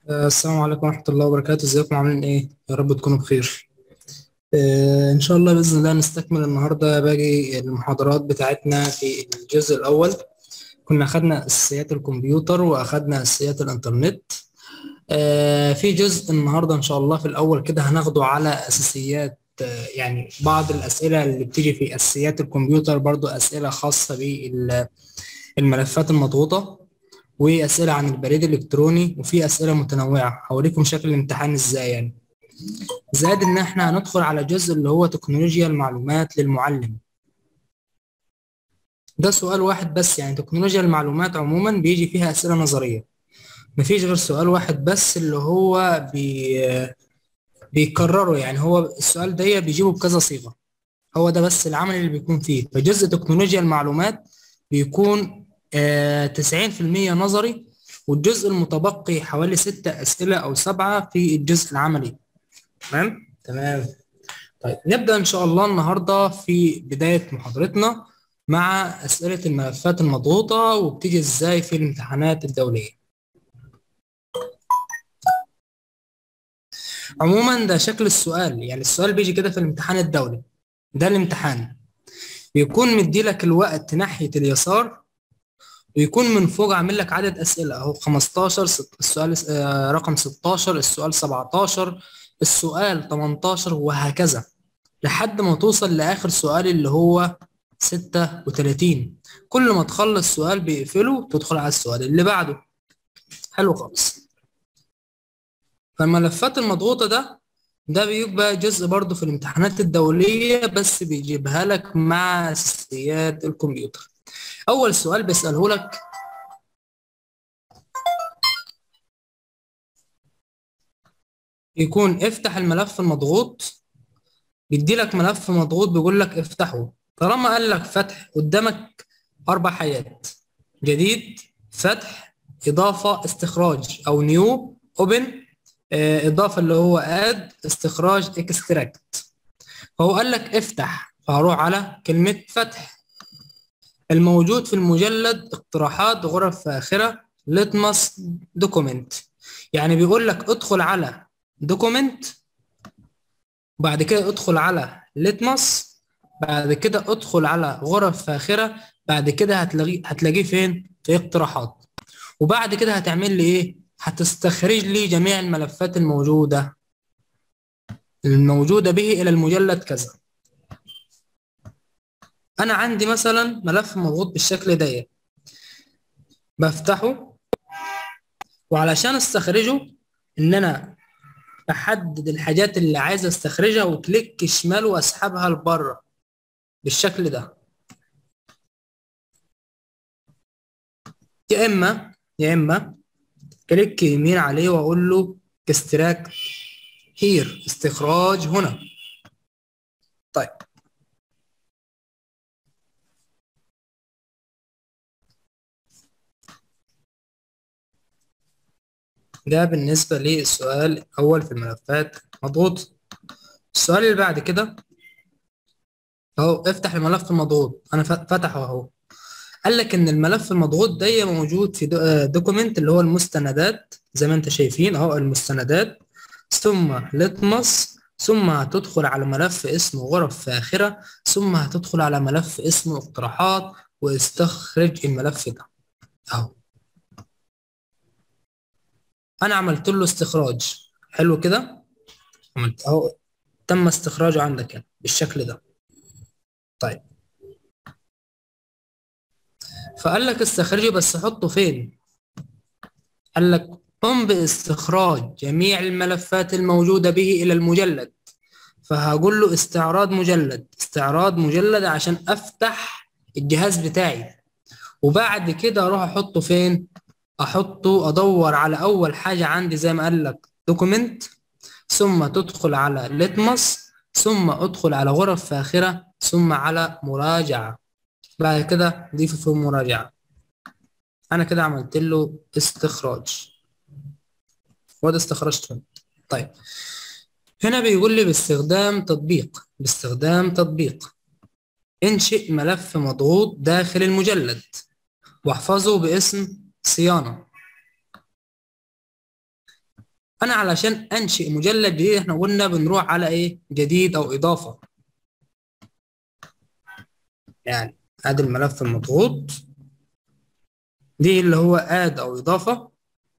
آه، السلام عليكم ورحمة الله وبركاته ازيكم عاملين ايه؟ يا رب تكونوا بخير آه، ان شاء الله بإذن الله نستكمل النهاردة باقي المحاضرات بتاعتنا في الجزء الأول كنا أخدنا أساسيات الكمبيوتر وأخدنا أساسيات الإنترنت آه، في جزء النهاردة إن شاء الله في الأول كده هناخده على أساسيات آه، يعني بعض الأسئلة اللي بتيجي في أساسيات الكمبيوتر برضو أسئلة خاصة بالملفات المضغوطة وأسئلة عن البريد الإلكتروني وفي أسئلة متنوعة هوريكم شكل الامتحان إزاي يعني زائد إن إحنا هندخل على جزء اللي هو تكنولوجيا المعلومات للمعلم ده سؤال واحد بس يعني تكنولوجيا المعلومات عموما بيجي فيها أسئلة نظرية مفيش غير سؤال واحد بس اللي هو بي بيكرره يعني هو السؤال ده بيجيبه بكذا صيغة هو ده بس العمل اللي بيكون فيه فجزء تكنولوجيا المعلومات بيكون تسعين في المية نظري والجزء المتبقي حوالي ستة أسئلة أو سبعة في الجزء العملي تمام؟ تمام طيب نبدأ إن شاء الله النهاردة في بداية محاضرتنا مع أسئلة الملفات المضغوطة وبتيجي إزاي في الامتحانات الدولية عموما ده شكل السؤال يعني السؤال بيجي كده في الامتحان الدولي ده الامتحان بيكون مديلك الوقت ناحية اليسار ويكون من فوق عامل لك عدد اسئله اهو 15 السؤال آه رقم 16 السؤال 17 السؤال 18 وهكذا لحد ما توصل لاخر سؤال اللي هو 36 كل ما تخلص سؤال بيقفله تدخل على السؤال اللي بعده حلو خالص فالملفات المضغوطه ده ده بيبقى جزء برضه في الامتحانات الدوليه بس بيجيبها لك مع اساسيات الكمبيوتر اول سؤال بيساله لك يكون افتح الملف المضغوط بيدي لك ملف مضغوط بيقول لك افتحه طالما قال لك فتح قدامك اربع حاجات جديد فتح اضافه استخراج او نيو اوبن اضافه اللي هو اد استخراج اكستراكت فهو قال لك افتح فهروح على كلمه فتح الموجود في المجلد اقتراحات غرف فاخرة لتمس دوكومنت يعني بيقول لك ادخل على دوكومنت بعد كده ادخل على لتمس بعد كده ادخل على غرف فاخرة بعد كده هتلاقيه هتلاقيه فين في اقتراحات وبعد كده هتعمل لي ايه هتستخرج لي جميع الملفات الموجودة الموجودة به الى المجلد كذا انا عندي مثلا ملف مضغوط بالشكل ده بفتحه وعلشان استخرجه ان انا احدد الحاجات اللي عايز استخرجها وكليك شمال واسحبها لبره بالشكل ده يا اما يا اما كليك يمين عليه واقول له اكستراكت هير استخراج هنا طيب ده بالنسبة للسؤال الأول في الملفات مضغوط السؤال اللي بعد كده أهو افتح الملف المضغوط أنا فتحه أهو قال لك إن الملف المضغوط ده موجود في دوكيمنت اللي هو المستندات زي ما أنت شايفين أهو المستندات ثم لتمس ثم هتدخل على ملف اسمه غرف فاخرة ثم هتدخل على ملف اسمه اقتراحات واستخرج الملف ده أهو انا عملت له استخراج حلو كده عملت اهو تم استخراجه عندك هنا بالشكل ده طيب فقال لك استخرجه بس حطه فين قال لك قم باستخراج جميع الملفات الموجودة به إلى المجلد فهقول له استعراض مجلد استعراض مجلد عشان أفتح الجهاز بتاعي وبعد كده أروح أحطه فين احطه ادور على اول حاجه عندي زي ما قال لك دوكيمنت ثم تدخل على لتمس ثم ادخل على غرف فاخره ثم على مراجعه بعد كده ضيفه في المراجعه انا كده عملت له استخراج وده استخرجته طيب هنا بيقول لي باستخدام تطبيق باستخدام تطبيق انشئ ملف مضغوط داخل المجلد واحفظه باسم صيانة انا علشان انشئ مجلد جديد احنا قلنا بنروح على ايه جديد او اضافه يعني ادي الملف المضغوط دي اللي هو اد او اضافه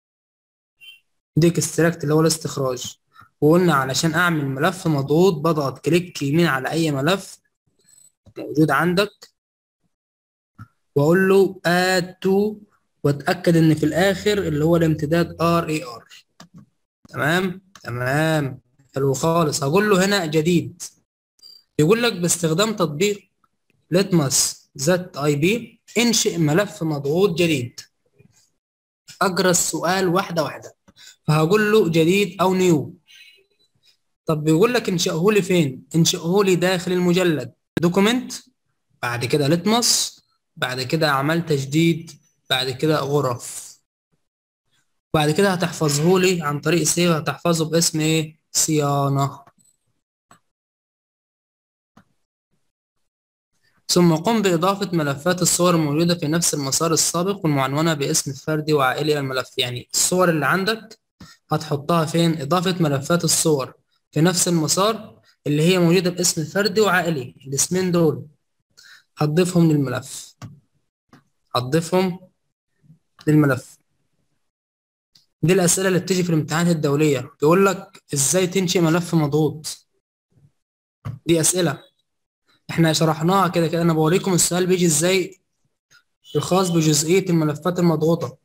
دي اكستراكت اللي هو الاستخراج وقلنا علشان اعمل ملف مضغوط بضغط كليك يمين على اي ملف موجود عندك واقول له اد تو واتاكد ان في الاخر اللي هو الامتداد ار اي ار تمام تمام حلو خالص هقول له هنا جديد يقول لك باستخدام تطبيق لتمس ذات اي بي انشئ ملف مضغوط جديد اقرا السؤال واحده واحده فهقول له جديد او نيو طب بيقول لك انشئه لي فين انشئه لي داخل المجلد دوكيمنت بعد كده لتمس بعد كده اعمال تجديد بعد كده غرف بعد كده هتحفظه لي عن طريق سيف هتحفظه باسم ايه صيانه ثم قم بإضافة ملفات الصور الموجودة في نفس المسار السابق والمعنونة باسم فردي وعائلي إلى الملف يعني الصور اللي عندك هتحطها فين إضافة ملفات الصور في نفس المسار اللي هي موجودة باسم فردي وعائلي الاسمين دول هتضيفهم للملف هتضيفهم للملف دي الأسئلة اللي بتيجي في الامتحانات الدولية بيقول لك إزاي تنشئ ملف مضغوط دي أسئلة احنا شرحناها كده كده انا بوريكم السؤال بيجي ازاي الخاص بجزئية الملفات المضغوطة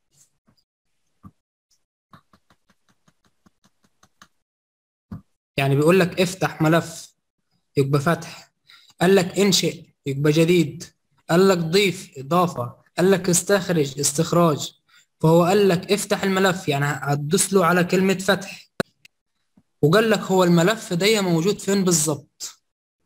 يعني بيقول لك افتح ملف يبقى فتح قال لك انشئ يبقى جديد قال لك ضيف اضافة قال لك استخرج استخراج فهو قال لك افتح الملف يعني هتدوس له على كلمة فتح وقال لك هو الملف ده موجود فين بالظبط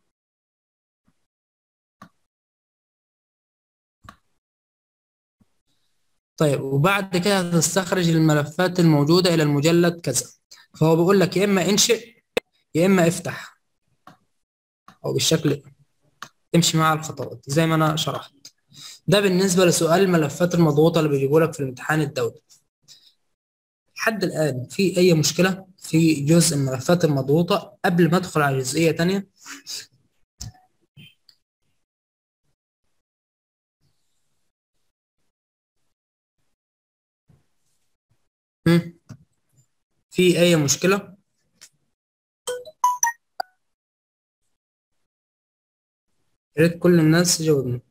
طيب وبعد كده هتستخرج الملفات الموجودة إلى المجلد كذا فهو بيقول لك يا إما انشئ يا إما افتح أو بالشكل تمشي مع الخطوات زي ما أنا شرحت ده بالنسبة لسؤال الملفات المضغوطة اللي بيجيبوا لك في الامتحان الدولي لحد الآن في أي مشكلة في جزء الملفات المضغوطة قبل ما أدخل على جزئية تانية هم؟ في أي مشكلة؟ يا ريت كل الناس تجاوبني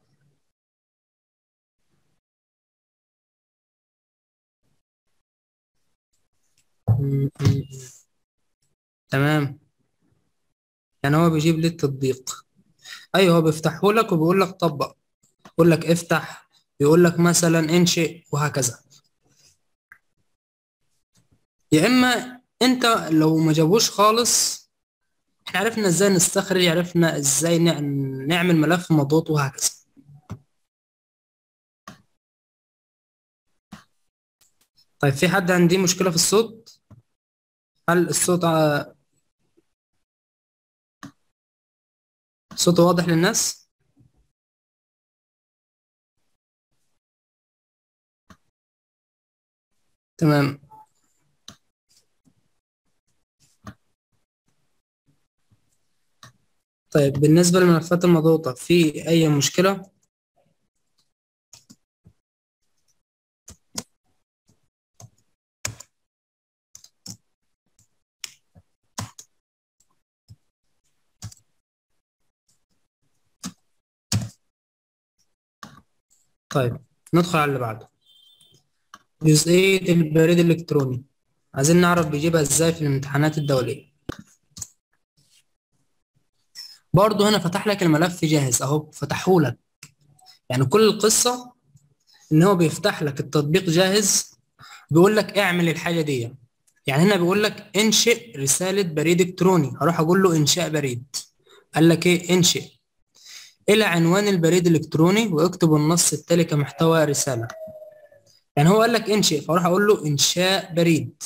م- م- تمام يعني هو بيجيب لي التطبيق ايوه هو بيفتحه لك وبيقول لك طبق بيقول لك افتح بيقول لك مثلا انشئ وهكذا يا اما انت لو ما جابوش خالص احنا عرفنا ازاي نستخرج عرفنا ازاي نع- نعمل ملف مضغوط وهكذا طيب في حد عندي مشكلة في الصوت هل الصوت ع- صوته واضح للناس تمام طيب بالنسبة للملفات المضغوطة في أي مشكلة طيب ندخل على اللي بعده جزئية البريد الإلكتروني عايزين نعرف بيجيبها إزاي في الامتحانات الدولية برضه هنا فتح لك الملف جاهز أهو فتحه لك يعني كل القصة إن هو بيفتح لك التطبيق جاهز بيقول لك اعمل الحاجة دي يعني هنا بيقول لك انشئ رسالة بريد إلكتروني هروح أقول له إنشاء بريد قال لك إيه انشئ إلى عنوان البريد الإلكتروني واكتب النص التالي كمحتوى رسالة يعني هو قال لك انشئ فاروح اقول له انشاء بريد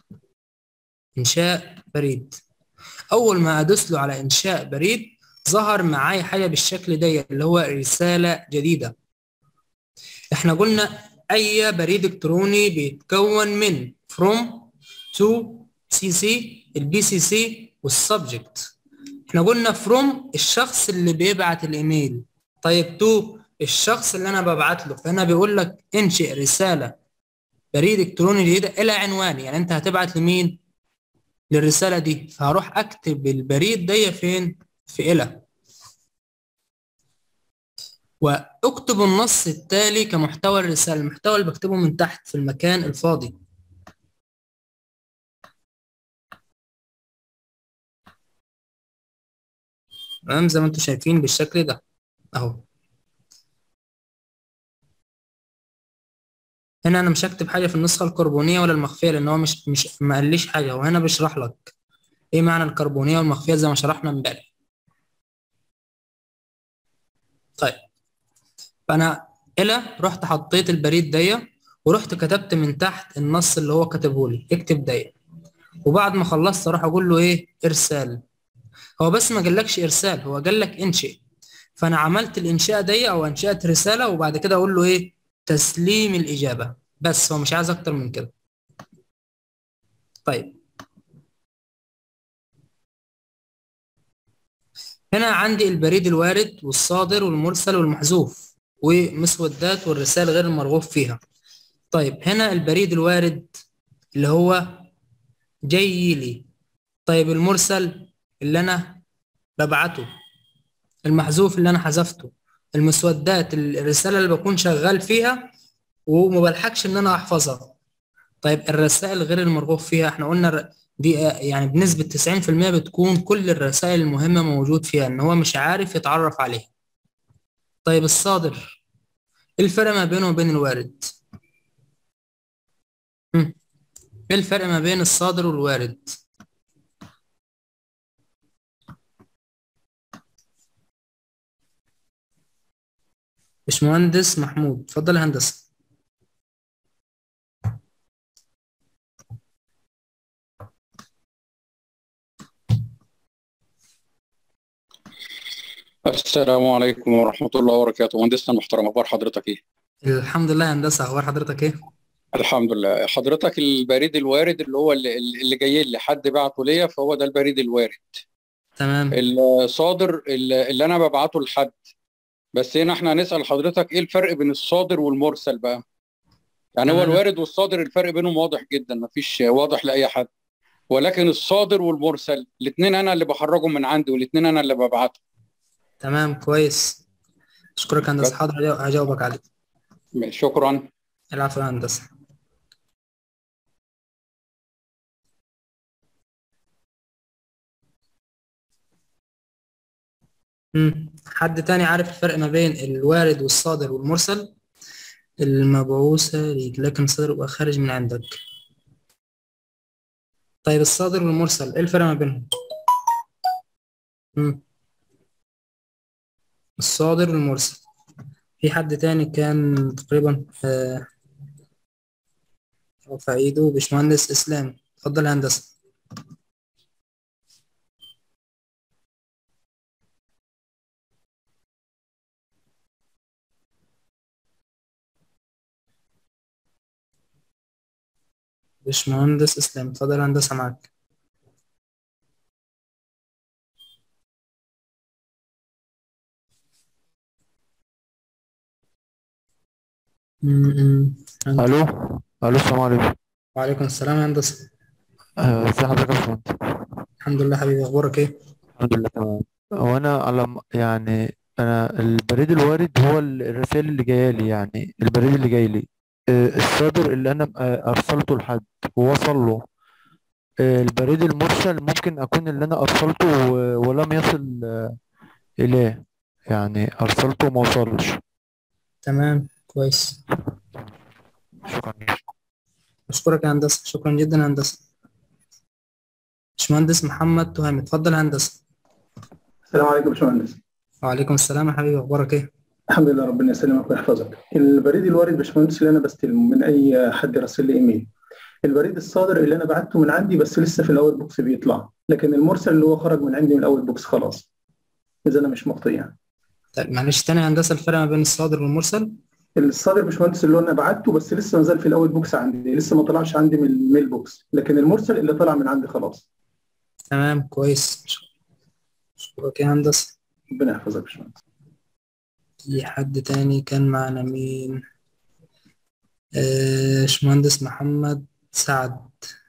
انشاء بريد اول ما ادوس له على انشاء بريد ظهر معايا حاجه بالشكل ده اللي هو رساله جديده احنا قلنا اي بريد الكتروني بيتكون من from تو سي سي البي سي سي والسبجكت احنا قلنا فروم الشخص اللي بيبعت الايميل طيب تو الشخص اللي انا ببعت له فهنا بيقول لك انشئ رساله بريد الكتروني جديده الى عنواني يعني انت هتبعت لمين للرساله دي فهروح اكتب البريد دي فين في الى واكتب النص التالي كمحتوى الرساله المحتوى اللي بكتبه من تحت في المكان الفاضي تمام زي ما انتم شايفين بالشكل ده اهو هنا انا مش هكتب حاجه في النسخه الكربونيه ولا المخفيه لان هو مش مش ما قاليش حاجه وهنا بيشرح لك ايه معنى الكربونيه والمخفيه زي ما شرحنا امبارح طيب فانا الى رحت حطيت البريد دي ورحت كتبت من تحت النص اللي هو كاتبه لي اكتب دي وبعد ما خلصت اروح اقول له ايه ارسال هو بس ما قالكش ارسال هو قال لك انشئ فانا عملت الانشاء دي او انشات رساله وبعد كده اقول له ايه تسليم الاجابه بس هو مش عايز اكتر من كده طيب هنا عندي البريد الوارد والصادر والمرسل والمحذوف ومسودات والرسائل غير المرغوب فيها طيب هنا البريد الوارد اللي هو جاي لي طيب المرسل اللي انا ببعته المحذوف اللي انا حذفته المسودات الرساله اللي بكون شغال فيها وما بلحقش ان انا احفظها طيب الرسائل غير المرغوب فيها احنا قلنا دي يعني بنسبه 90% بتكون كل الرسائل المهمه موجود فيها ان هو مش عارف يتعرف عليها طيب الصادر ايه الفرق ما بينه وبين الوارد ايه الفرق ما بين الصادر والوارد باشمهندس محمود اتفضل يا هندسه السلام عليكم ورحمة الله وبركاته مهندسنا المحترم أخبار حضرتك إيه؟ الحمد لله يا هندسه اخبار حضرتك ايه الحمد لله حضرتك البريد الوارد اللي هو اللي, اللي جاي لي حد بعته ليا فهو ده البريد الوارد تمام الصادر اللي اللي أنا ببعته لحد بس هنا احنا هنسأل حضرتك إيه الفرق بين الصادر والمرسل بقى؟ يعني هو تمام الوارد والصادر الفرق بينهم واضح جدا مفيش واضح لأي حد ولكن الصادر والمرسل الاثنين أنا اللي بخرجهم من عندي والاثنين أنا اللي ببعتهم تمام كويس اشكرك يا هندسه بس حاضر هجاوب- هجاوبك عليه شكرا العفو يا هندسه مم. حد تاني عارف الفرق ما بين الوارد والصادر والمرسل المبعوثة ليك لكن الصادر يبقى خارج من عندك طيب الصادر والمرسل ايه الفرق ما بينهم مم. الصادر والمرسل في حد تاني كان تقريبا آه، رفع ايده باشمهندس اسلام اتفضل يا هندسة باشمهندس اسلام اتفضل يا هندسة معاك م- م. هند- الو الو السلام عليكم وعليكم السلام يا هندسة آه، ازي حضرتك يا باشمهندس الحمد لله حبيبي اخبارك ايه الحمد لله تمام هو انا على م- يعني انا البريد الوارد هو ال- الرسائل اللي جايه لي يعني البريد اللي جاي لي آه، الصادر اللي انا آه، ارسلته لحد ووصل له آه، البريد المرسل ممكن اكون اللي انا ارسلته و- ولم يصل آه، اليه يعني ارسلته وما وصلش تمام كويس شكرا اشكرك يا هندسة شكرا جدا يا هندسة باشمهندس محمد تهامي اتفضل يا هندسة السلام عليكم يا باشمهندس وعليكم السلام يا حبيبي اخبارك ايه الحمد لله ربنا يسلمك ويحفظك البريد الوارد باشمهندس اللي انا بستلمه من اي حد راسل لي ايميل البريد الصادر اللي انا بعته من عندي بس لسه في الاول بوكس بيطلع لكن المرسل اللي هو خرج من عندي من الاول بوكس خلاص اذا انا مش مخطئ يعني طيب معلش تاني يا هندسة الفرق ما بين الصادر والمرسل الصادر باشمهندس اللي انا بعته بس لسه ما زال في الاول بوكس عندي لسه ما طلعش عندي من الميل بوكس لكن المرسل اللي طلع من عندي خلاص تمام كويس شكرا يا هندسة ربنا يحفظك يا باشمهندس في حد تاني كان معنا مين آه، باشمهندس محمد سعد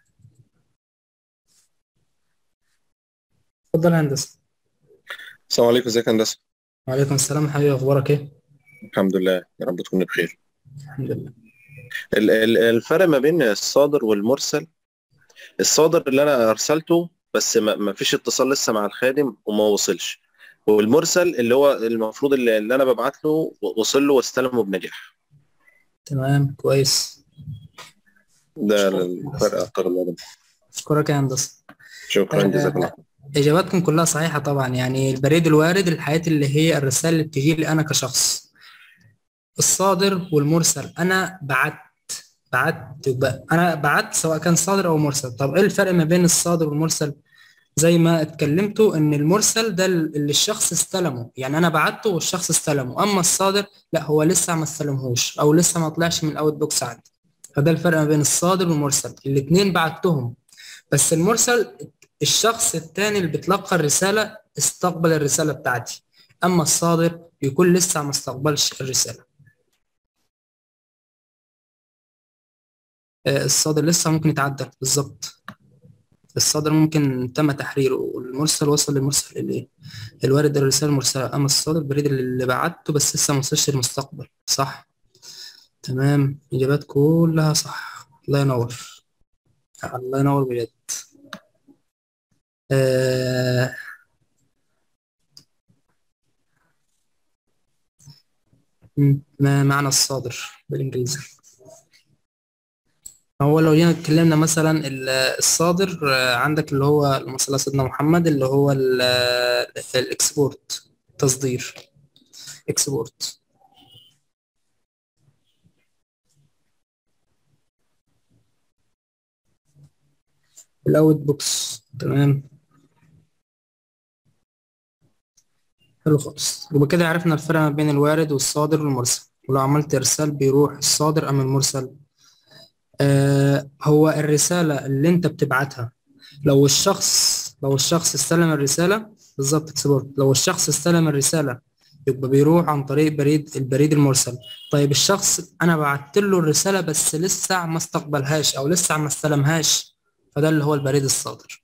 اتفضل يا هندسة السلام عليكم ازيك يا هندسة وعليكم السلام حبيبي اخبارك ايه الحمد لله يا رب تكون بخير الحمد لله ال- ال- الفرق ما بين الصادر والمرسل الصادر اللي انا ارسلته بس ما ما فيش اتصال لسه مع الخادم وما وصلش والمرسل اللي هو المفروض اللي, اللي انا ببعت له وصل له واستلمه بنجاح تمام كويس ده الفرق اكتر من اشكرك يا هندسة شكرا آه، جزاك الله اجاباتكم كلها صحيحة طبعا يعني البريد الوارد الحاجات اللي هي الرسائل اللي بتجي لي انا كشخص الصادر والمرسل انا بعت بعت يبقى انا بعت سواء كان صادر او مرسل طب ايه الفرق ما بين الصادر والمرسل زي ما اتكلمتوا ان المرسل ده اللي الشخص استلمه يعني انا بعته والشخص استلمه اما الصادر لا هو لسه ما استلمهوش او لسه ما طلعش من الاوت بوكس عندي فده الفرق ما بين الصادر والمرسل الاتنين بعتهم بس المرسل الشخص التاني اللي بيتلقى الرسالة استقبل الرسالة بتاعتي اما الصادر يكون لسه ما استقبلش الرسالة آه، الصادر لسه ممكن يتعدل بالظبط الصادر ممكن تم تحريره والمرسل وصل للمرسل الايه الوارد الرسالة المرسلة اما الصادر البريد اللي بعته بس لسه ما وصلش للمستقبل صح تمام اجابات كلها صح الله ينور الله ينور بجد آه م- ما معنى الصادر بالانجليزي هو لو جينا اتكلمنا مثلا ال- الصادر آه، عندك اللي هو اللهم صل على سيدنا محمد اللي هو ال- الاكسبورت تصدير اكسبورت الاوت بوكس تمام حلو خالص يبقى كده عرفنا الفرق ما بين الوارد والصادر والمرسل ولو عملت ارسال بيروح الصادر ام المرسل آه هو الرسالة اللي انت بتبعتها لو الشخص لو الشخص استلم الرسالة بالظبط اكسبورت لو الشخص استلم الرسالة يبقى بيروح عن طريق بريد البريد المرسل طيب الشخص انا بعت له الرسالة بس لسه ما استقبلهاش او لسه ما استلمهاش فده اللي هو البريد الصادر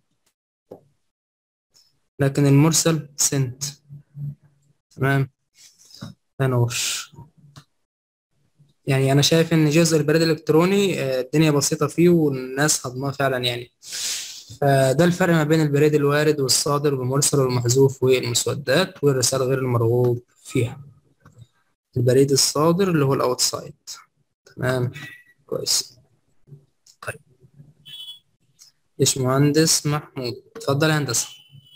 لكن المرسل سنت تمام تنور يعني انا شايف ان جزء البريد الالكتروني آه، الدنيا بسيطه فيه والناس هضماه فعلا يعني فده الفرق ما بين البريد الوارد والصادر والمرسل والمحذوف والمسودات والرسالة غير المرغوب فيها البريد الصادر اللي هو الاوتسايد تمام كويس طيب باشمهندس محمود اتفضل يا هندسة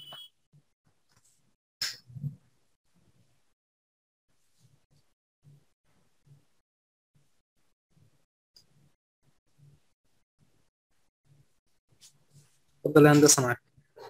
اتفضل يا هندسة معاك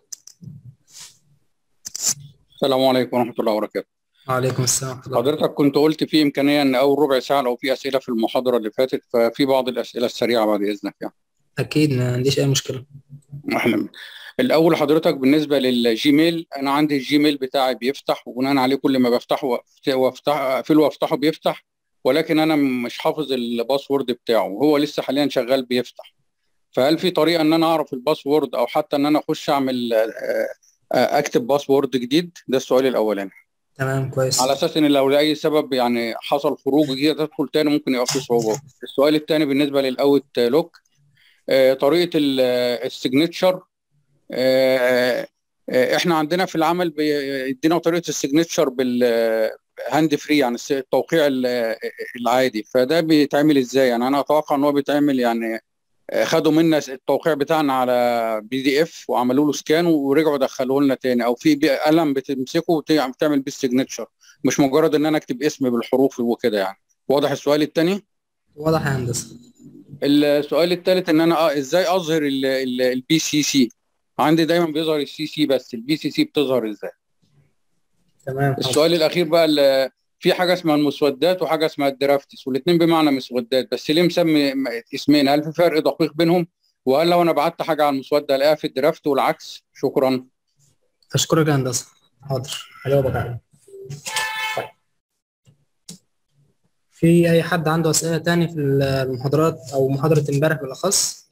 السلام عليكم ورحمه الله وبركاته وعليكم السلام ورحمة الله حضرتك كنت قلت في امكانيه ان اول ربع ساعه لو في اسئله في المحاضره اللي فاتت ففي بعض الاسئله السريعه بعد اذنك يعني أكيد ما عنديش أي مشكلة اهلا الاول حضرتك بالنسبه للجيميل انا عندي الجيميل بتاعي بيفتح وبناء عليه كل ما بفتحه وأفت- وافتح اقفله وافتحه بيفتح ولكن انا مش حافظ الباسورد بتاعه وهو لسه حاليا شغال بيفتح فهل في طريقه ان انا اعرف الباسورد او حتى ان انا اخش اعمل آه، آه، اكتب باسورد جديد ده السؤال الاولاني تمام كويس على اساس ان لو لاي سبب يعني حصل خروج جديد تدخل تاني ممكن يبقى في صعوبه السؤال الثاني بالنسبه للاوت لوك آه، طريقه السيجنتشر احنا عندنا في العمل بيدينا طريقه السيجنتشر بالهاند فري يعني الس- التوقيع ال- العادي فده بيتعمل ازاي يعني انا اتوقع ان هو بيتعمل يعني آه، خدوا منا التوقيع بتاعنا على بي دي اف وعملوا له سكان ورجعوا دخلوه لنا تاني او في بي- قلم بتمسكه وتعمل بيه السيجنتشر مش مجرد ان انا اكتب اسمي بالحروف وكده يعني واضح السؤال الثاني واضح يا هندسة السؤال الثالث ان انا آه ازاي اظهر البي سي سي عندي دايما بيظهر السي سي بس البي سي سي بتظهر ازاي تمام السؤال الاخير بقى ال- في حاجه اسمها المسودات وحاجه اسمها الدرافتس والاثنين بمعنى مسودات بس ليه مسمي م- اسمين هل في فرق دقيق بينهم وهل لو انا بعت حاجه على المسوده الاقيها في الدرافت والعكس شكرا أشكرك يا هندسة حاضر هجاوبك عليه طيب في أي حد عنده أسئلة تاني في المحاضرات أو محاضرة امبارح بالأخص؟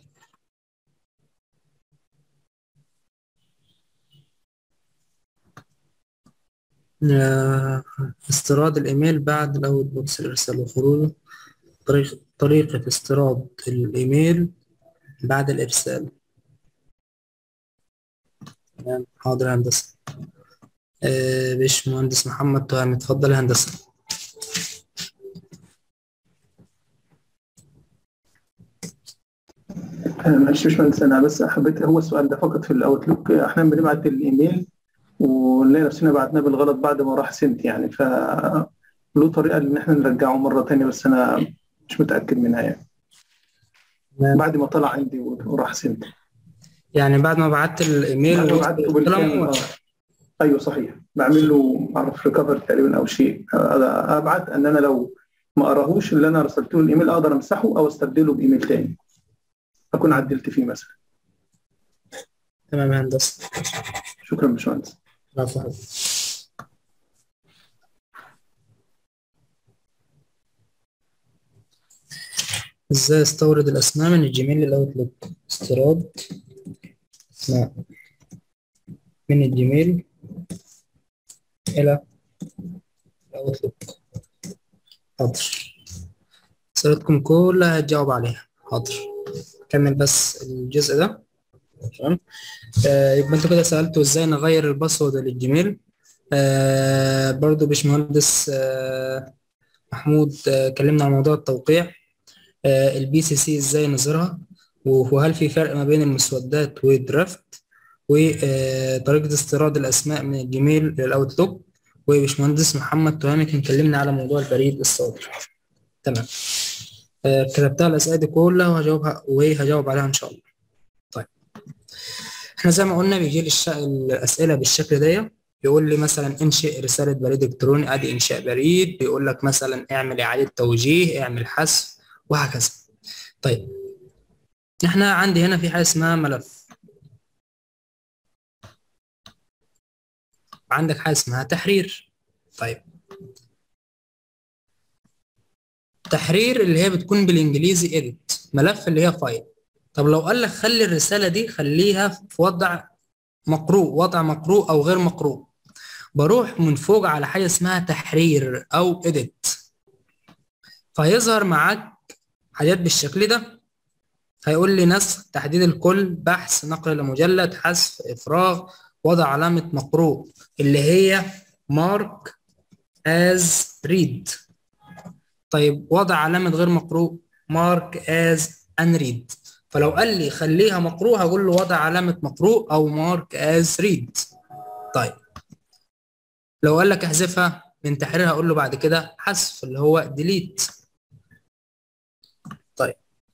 آه، استيراد الإيميل بعد الأوت بوكس الإرسال وخروجه طريقة طريقة استيراد الإيميل بعد الإرسال تمام حاضر يا هندسة آه، باشمهندس محمد تهامي اتفضل يا هندسة أنا معلش مش مهندس انا بس حبيت هو السؤال ده فقط في الاوتلوك احنا بنبعت الايميل ونلاقي نفسنا بعتناه بالغلط بعد ما راح سنت يعني ف له طريقه ان احنا نرجعه مره تانية بس انا مش متاكد منها يعني تمام. بعد ما طلع عندي وراح سنت يعني بعد ما بعت الإيميل بعد ما بعته طلع بالكامل مؤقت. آه. ايوه صحيح بعمل له معرف ريكفر تقريبا او شيء هذا ابعت ان انا لو ما قراهوش اللي انا رسلته له الايميل اقدر امسحه او استبدله بايميل تاني اكون عدلت فيه مثلا تمام يا هندسة شكرا يا باشمهندس عفوا حضرتك. ازاي استورد الاسماء من الجيميل للاوتلوك استيراد اسماء من الجيميل الى الاوتلوك حاضر اسئلتكم كلها هتجاوب عليها حاضر كمل بس الجزء ده تمام آه يبقى انتوا كده سألتوا ازاي نغير الباسورد للجيميل آه برضو باشمهندس آه محمود آه كلمنا عن موضوع التوقيع آه البي سي سي ازاي نظهرها وهل في فرق ما بين المسودات والدرافت وطريقة استيراد الأسماء من الجيميل للأوتلوك وباشمهندس محمد تهامي كان كلمنا على موضوع البريد الصادر تمام آه كتبتها الأسئلة دي كلها وهجاوبها وهجاوب عليها إن شاء الله طيب احنا زي ما قلنا بيجي لي الش... الأسئلة بالشكل ده بيقول لي مثلا انشئ رسالة بريد إلكتروني أدي إنشاء بريد بيقول لك مثلا اعمل إعادة توجيه اعمل حذف وهكذا طيب احنا عندي هنا في حاجة اسمها ملف عندك حاجة اسمها تحرير طيب تحرير اللي هي بتكون بالانجليزي edit ملف اللي هي فايل طب لو قال لك خلي الرسالة دي خليها في وضع مقروء وضع مقروء او غير مقروء بروح من فوق على حاجة اسمها تحرير او edit فهيظهر معاك حاجات بالشكل ده هيقول لي نسخ تحديد الكل بحث نقل لمجلد حذف افراغ وضع علامة مقروء اللي هي mark as read طيب وضع علامة غير مقروء mark as unread فلو قال لي خليها مقروء هقول له وضع علامة مقروء أو mark as read طيب لو قال لك احذفها من تحريرها هقول له بعد كده حذف اللي هو delete طيب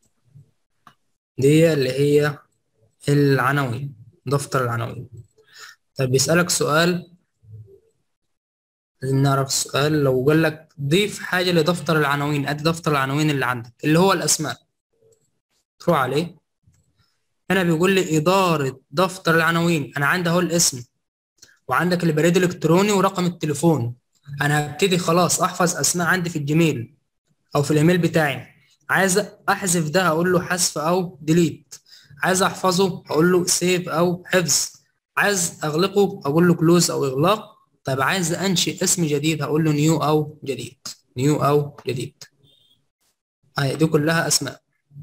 دي اللي هي العناوين دفتر العناوين طيب بيسألك سؤال عايزين نعرف السؤال لو قال لك ضيف حاجة لدفتر العناوين ادي دفتر العناوين اللي عندك اللي هو الأسماء تروح عليه هنا بيقول لي إدارة دفتر العناوين أنا عندي أهو الاسم وعندك البريد الإلكتروني ورقم التليفون أنا هبتدي خلاص أحفظ أسماء عندي في الجيميل أو في الإيميل بتاعي عايز أحذف ده أقول له حذف أو ديليت عايز أحفظه أقول له سيف أو حفظ عايز أغلقه أقول له كلوز أو إغلاق طيب عايز أنشئ اسم جديد هقول له نيو أو جديد نيو أو جديد هاي دي كلها أسماء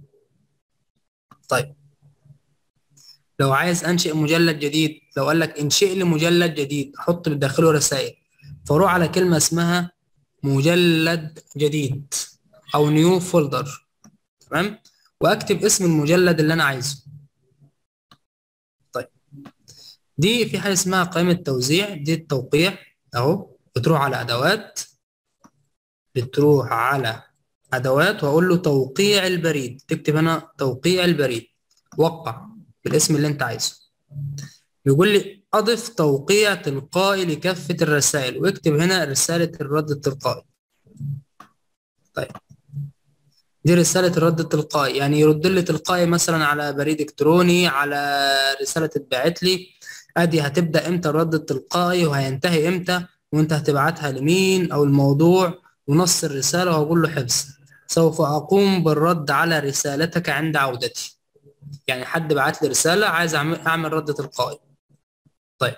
طيب لو عايز انشئ مجلد جديد لو قال لك انشئ لي مجلد جديد احط بداخله رسائل فاروح على كلمه اسمها مجلد جديد او نيو فولدر تمام واكتب اسم المجلد اللي انا عايزه طيب دي في حاجه اسمها قائمه توزيع دي التوقيع اهو بتروح على ادوات بتروح على ادوات واقول له توقيع البريد تكتب هنا توقيع البريد وقع بالاسم اللي انت عايزه بيقول لي أضف توقيع تلقائي لكافة الرسائل واكتب هنا رسالة الرد التلقائي طيب دي رسالة الرد التلقائي يعني يرد لي تلقائي مثلا على بريد إلكتروني على رسالة اتبعت لي أدي هتبدأ إمتى الرد التلقائي وهينتهي إمتى وأنت هتبعتها لمين أو الموضوع ونص الرسالة وأقول له حفظ سوف أقوم بالرد على رسالتك عند عودتي يعني حد بعت لي رسالة عايز أعمل, أعمل رد تلقائي طيب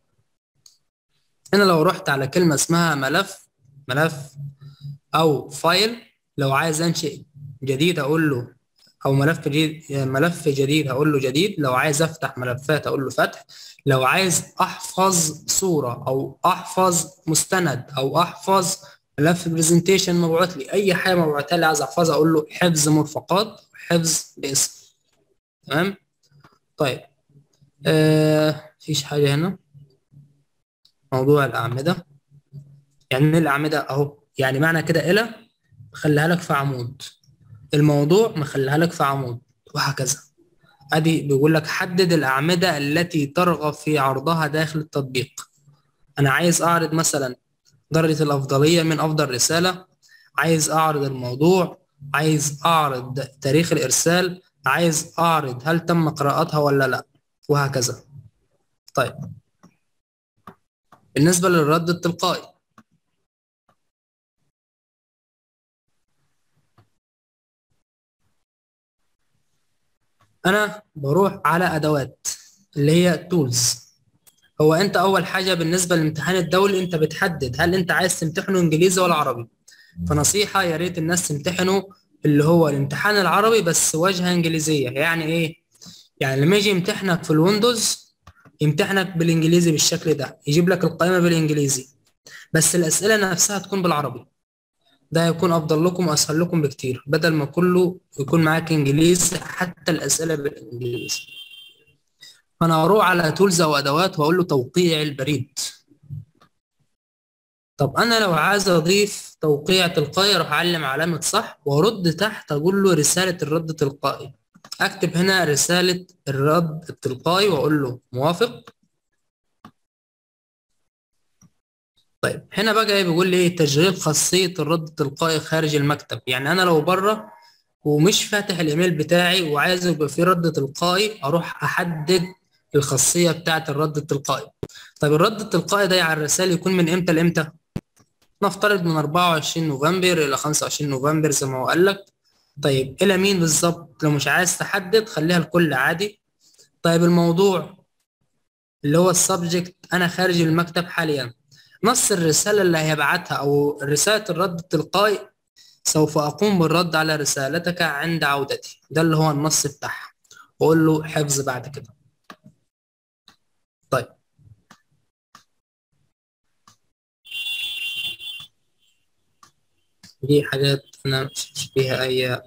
هنا لو رحت على كلمة اسمها ملف ملف أو فايل لو عايز أنشئ جديد أقول له أو ملف جديد ملف جديد هقول له جديد لو عايز أفتح ملفات أقول له فتح لو عايز أحفظ صورة أو أحفظ مستند أو أحفظ ملف برزنتيشن مبعوث لي أي حاجة مبعوثة لي عايز أحفظها أقول له حفظ مرفقات حفظ باسم تمام طيب آه فيش حاجة هنا موضوع الأعمدة يعني إيه الأعمدة أهو يعني معنى كده إلى خليها لك في عمود الموضوع مخليها لك في عمود وهكذا ادي بيقول لك حدد الاعمده التي ترغب في عرضها داخل التطبيق انا عايز اعرض مثلا درجه الافضليه من افضل رساله عايز اعرض الموضوع عايز اعرض تاريخ الارسال عايز اعرض هل تم قراءتها ولا لا وهكذا طيب بالنسبه للرد التلقائي انا بروح على ادوات اللي هي تولز هو انت اول حاجه بالنسبه للامتحان الدولي انت بتحدد هل انت عايز تمتحنه انجليزي ولا عربي فنصيحه يا ريت الناس تمتحنوا اللي هو الامتحان العربي بس واجهه انجليزيه يعني ايه يعني لما يجي يمتحنك في الويندوز يمتحنك بالانجليزي بالشكل ده يجيب لك القائمه بالانجليزي بس الاسئله نفسها تكون بالعربي ده هيكون افضل لكم واسهل لكم بكتير بدل ما كله يكون معاك انجليزي حتى الاسئله بالانجليزي فانا اروح على تولز او ادوات واقول له توقيع البريد طب انا لو عايز اضيف توقيع تلقائي اروح اعلم علامه صح وارد تحت اقول له رساله الرد التلقائي اكتب هنا رساله الرد التلقائي واقول له موافق طيب هنا بقى ايه بيقول لي ايه تشغيل خاصيه الرد التلقائي خارج المكتب يعني انا لو بره ومش فاتح الايميل بتاعي وعايز يبقى في رد تلقائي اروح احدد الخاصيه بتاعه الرد التلقائي طيب الرد التلقائي ده على الرسائل يكون من امتى لامتى نفترض من 24 نوفمبر الى 25 نوفمبر زي ما هو قال لك طيب الى مين بالظبط لو مش عايز تحدد خليها الكل عادي طيب الموضوع اللي هو السبجكت انا خارج المكتب حاليا نص الرسالة اللي هيبعتها أو رسالة الرد التلقائي سوف أقوم بالرد على رسالتك عند عودتي ده اللي هو النص بتاعها وأقول له حفظ بعد كده طيب دي حاجات أنا مش فيها أي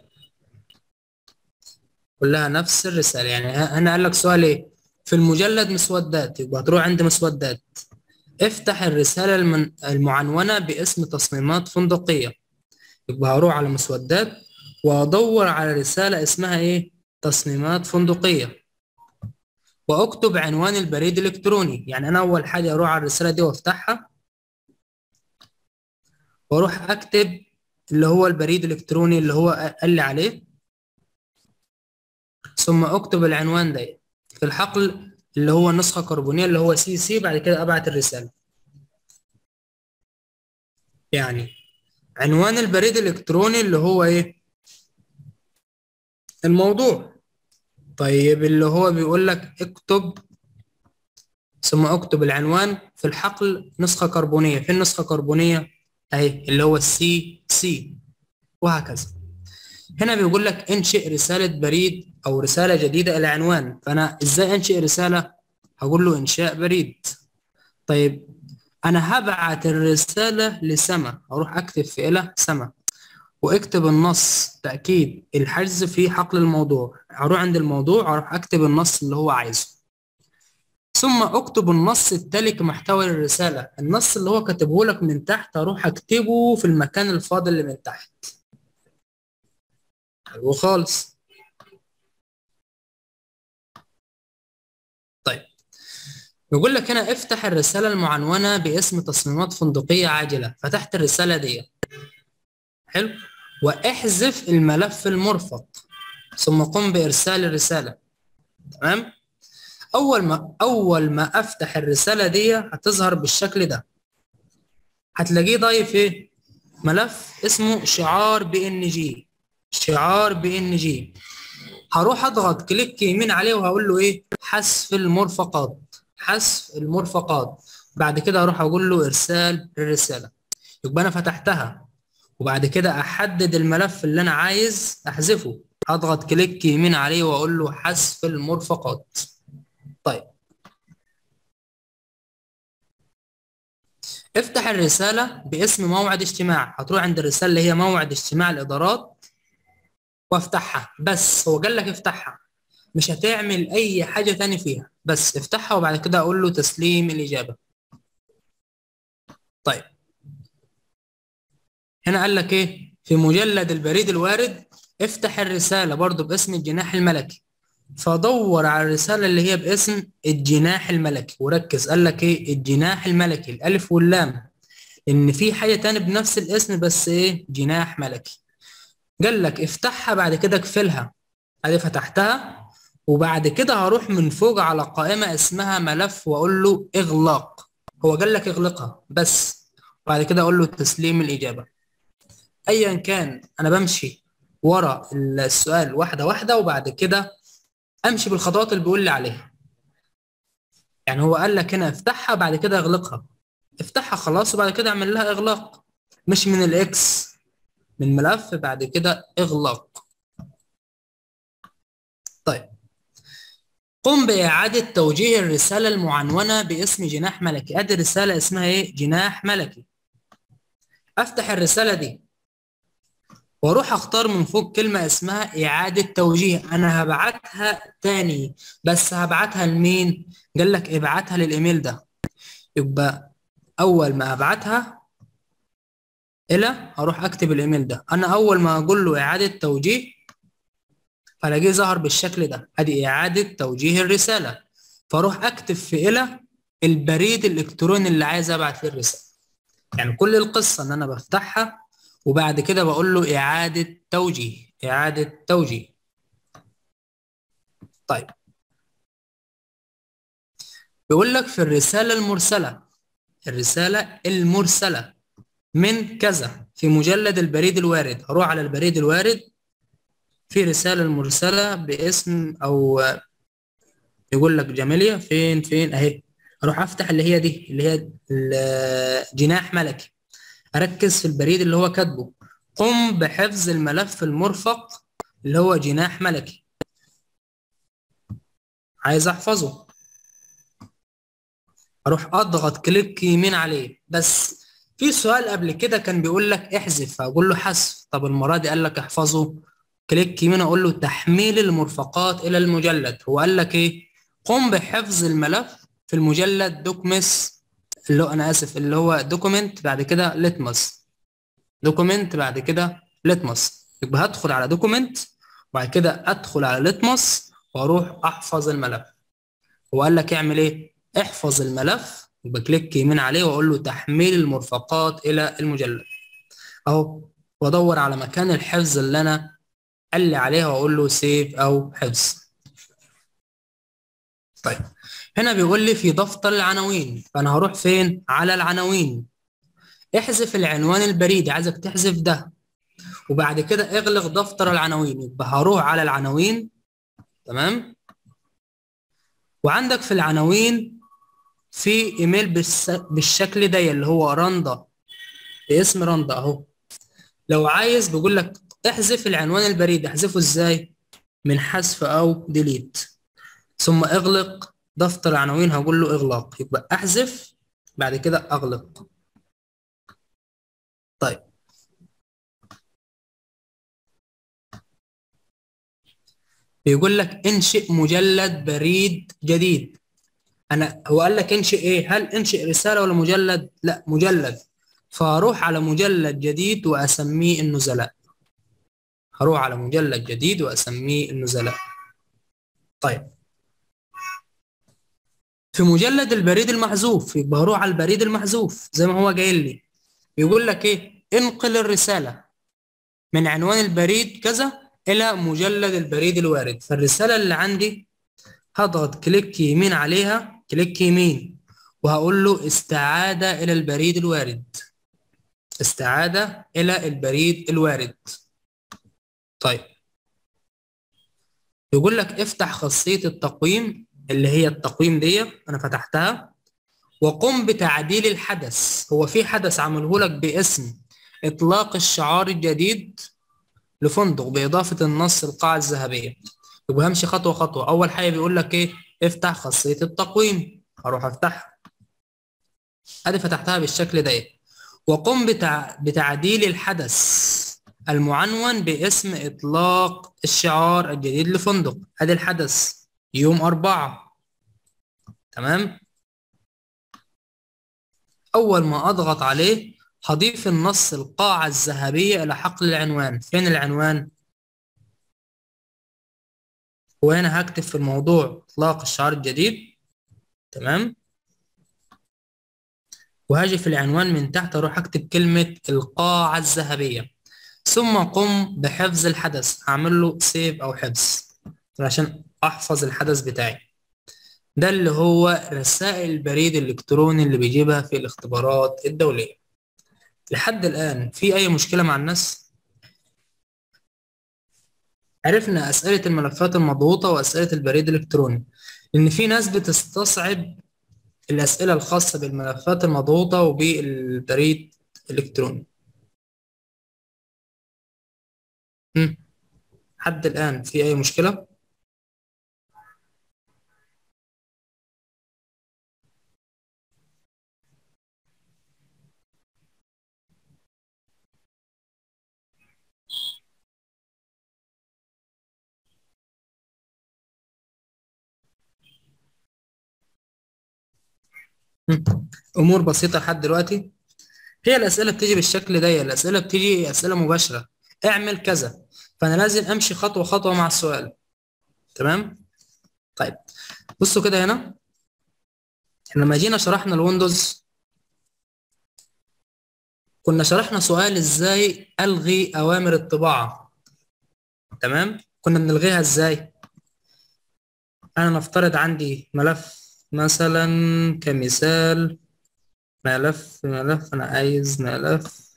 كلها نفس الرسالة يعني هنا قال لك سؤال إيه في المجلد مسودات يبقى هتروح عند مسودات افتح الرسالة المن... المعنونة باسم تصميمات فندقية يبقى هروح على مسودات وادور على رسالة اسمها ايه تصميمات فندقية واكتب عنوان البريد الالكتروني يعني انا اول حاجة اروح على الرسالة دي وافتحها واروح اكتب اللي هو البريد الالكتروني اللي هو قال لي عليه ثم اكتب العنوان ده في الحقل اللي هو النسخة كربونية اللي هو سي سي بعد كده أبعت الرسالة يعني عنوان البريد الإلكتروني اللي هو إيه الموضوع طيب اللي هو بيقول لك اكتب ثم اكتب العنوان في الحقل نسخة كربونية فين نسخة كربونية اهي اللي هو السي سي وهكذا هنا بيقول لك انشئ رسالة بريد او رسالة جديدة الى عنوان فانا ازاي انشئ رسالة هقول له انشاء بريد طيب انا هبعت الرسالة لسما اروح اكتب في الى سما واكتب النص تأكيد الحجز في حقل الموضوع اروح عند الموضوع اروح اكتب النص اللي هو عايزه ثم اكتب النص التالي كمحتوى للرسالة النص اللي هو كاتبه لك من تحت اروح اكتبه في المكان الفاضي اللي من تحت حلو خالص طيب بيقول لك هنا افتح الرسالة المعنونة باسم تصميمات فندقية عاجلة فتحت الرسالة دي حلو واحذف الملف المرفق ثم قم بإرسال الرسالة تمام أول ما أول ما أفتح الرسالة دي هتظهر بالشكل ده هتلاقيه ضايف إيه ملف اسمه شعار بي ان جي شعار بي ان جي هروح اضغط كليك يمين عليه وهقول له ايه حذف المرفقات حذف المرفقات بعد كده اروح اقول له ارسال الرساله يبقى انا فتحتها وبعد كده احدد الملف اللي انا عايز احذفه اضغط كليك يمين عليه واقول له حذف المرفقات طيب افتح الرسالة باسم موعد اجتماع هتروح عند الرسالة اللي هي موعد اجتماع الإدارات وافتحها بس هو قال لك افتحها مش هتعمل أي حاجة تاني فيها بس افتحها وبعد كده أقول له تسليم الإجابة طيب هنا قال لك إيه في مجلد البريد الوارد افتح الرسالة برضو باسم الجناح الملكي فدور على الرسالة اللي هي باسم الجناح الملكي وركز قال لك ايه الجناح الملكي الألف واللام إن في حاجة تاني بنفس الاسم بس ايه جناح ملكي قال لك افتحها بعد كده اقفلها ادي فتحتها وبعد كده هروح من فوق على قائمة اسمها ملف واقول له اغلاق هو قال لك اغلقها بس بعد كده اقول له تسليم الإجابة ايا كان انا بمشي ورا السؤال واحدة واحدة وبعد كده امشي بالخطوات اللي بيقول لي عليها يعني هو قال لك هنا افتحها بعد كده اغلقها افتحها خلاص وبعد كده اعمل لها اغلاق مش من الاكس من ملف بعد كده اغلاق طيب قم بإعادة توجيه الرسالة المعنونة باسم جناح ملكي ادي الرسالة اسمها ايه جناح ملكي افتح الرسالة دي واروح اختار من فوق كلمة اسمها اعادة توجيه انا هبعتها تاني بس هبعتها لمين قال لك ابعتها للايميل ده يبقى اول ما ابعتها الى اروح اكتب الايميل ده انا اول ما اقول له اعادة توجيه فلاقيه ظهر بالشكل ده ادي اعادة توجيه الرسالة فاروح اكتب في الى البريد الالكتروني اللي عايز ابعت فيه الرسالة يعني كل القصة ان انا بفتحها وبعد كده بقول له إعادة توجيه إعادة توجيه طيب بيقول لك في الرسالة المرسلة الرسالة المرسلة من كذا في مجلد البريد الوارد هروح على البريد الوارد في رسالة المرسلة باسم أو يقول لك جمالية فين فين أهي أروح أفتح اللي هي دي اللي هي جناح ملكي أركز في البريد اللي هو كاتبه قم بحفظ الملف المرفق اللي هو جناح ملكي عايز أحفظه أروح أضغط كليك يمين عليه بس في سؤال قبل كده كان بيقول لك احذف فأقول له حذف طب المرة دي قال لك احفظه كليك يمين أقول له تحميل المرفقات إلى المجلد هو قال لك إيه قم بحفظ الملف في المجلد دوكمس اللي هو انا اسف اللي هو دوكيمنت بعد كده ليتمس دوكيمنت بعد كده ليتمس يبقى هدخل على دوكيمنت وبعد كده ادخل على ليتمس واروح احفظ الملف هو قال لك اعمل ايه احفظ الملف يبقى كليك يمين عليه واقول له تحميل المرفقات الى المجلد اهو وادور على مكان الحفظ اللي انا قال لي عليها واقول له سيف او حفظ طيب هنا بيقول لي في دفتر العناوين فانا هروح فين على العناوين احذف العنوان البريدي عايزك تحذف ده وبعد كده اغلق دفتر العناوين يبقى هروح على العناوين تمام وعندك في العناوين في ايميل بالس... بالشكل ده اللي هو رندا باسم رندا اهو لو عايز بيقول لك احذف العنوان البريدي احذفه ازاي من حذف او ديليت ثم اغلق دفتر عناوين هقول له اغلاق يبقى احذف بعد كده اغلق طيب بيقول لك انشئ مجلد بريد جديد انا هو قال لك انشئ ايه هل انشئ رساله ولا مجلد لا مجلد فاروح على مجلد جديد واسميه النزلاء هروح على مجلد جديد واسميه النزلاء طيب في مجلد البريد المحذوف يبقى هروح على البريد المحذوف زي ما هو جاي لي يقول لك ايه انقل الرسالة من عنوان البريد كذا الى مجلد البريد الوارد فالرسالة اللي عندي هضغط كليك يمين عليها كليك يمين وهقول له استعادة الى البريد الوارد استعادة الى البريد الوارد طيب يقول لك افتح خاصية التقويم اللي هي التقويم دي انا فتحتها وقم بتعديل الحدث هو في حدث عمله لك باسم اطلاق الشعار الجديد لفندق باضافه النص القاعه الذهبيه يبقى همشي خطوه خطوه اول حاجه بيقول لك ايه افتح خاصيه التقويم اروح افتحها ادي فتحتها بالشكل ده وقم بتع... بتعديل الحدث المعنون باسم اطلاق الشعار الجديد لفندق ادي الحدث يوم أربعة تمام أول ما أضغط عليه هضيف النص القاعة الذهبية إلى حقل العنوان فين العنوان؟ وهنا هكتب في الموضوع إطلاق الشعار الجديد تمام وهاجي في العنوان من تحت أروح أكتب كلمة القاعة الذهبية ثم قم بحفظ الحدث أعمل له سيف أو حفظ عشان أحفظ الحدث بتاعي ده اللي هو رسائل البريد الإلكتروني اللي بيجيبها في الاختبارات الدولية لحد الآن في أي مشكلة مع الناس؟ عرفنا أسئلة الملفات المضغوطة وأسئلة البريد الإلكتروني لأن في ناس بتستصعب الأسئلة الخاصة بالملفات المضغوطة وبالبريد الإلكتروني هم. حد الآن في أي مشكلة؟ امور بسيطه لحد دلوقتي هي الاسئله بتيجي بالشكل ده الاسئله بتيجي اسئله مباشره اعمل كذا فانا لازم امشي خطوه خطوه مع السؤال تمام طيب بصوا كده هنا احنا لما جينا شرحنا الويندوز كنا شرحنا سؤال ازاي الغي اوامر الطباعه تمام كنا بنلغيها ازاي انا نفترض عندي ملف مثلا كمثال ملف ملف انا عايز ملف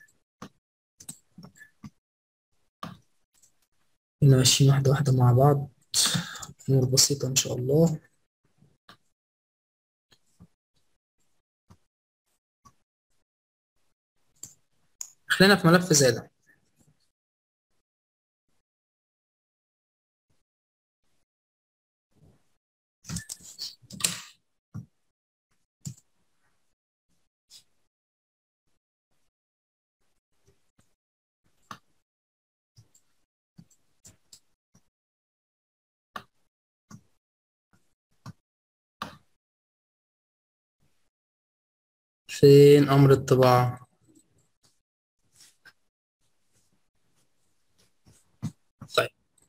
كنا ماشيين واحدة واحدة مع بعض امور بسيطة ان شاء الله خلينا في ملف زي ده فين امر الطباعة طيب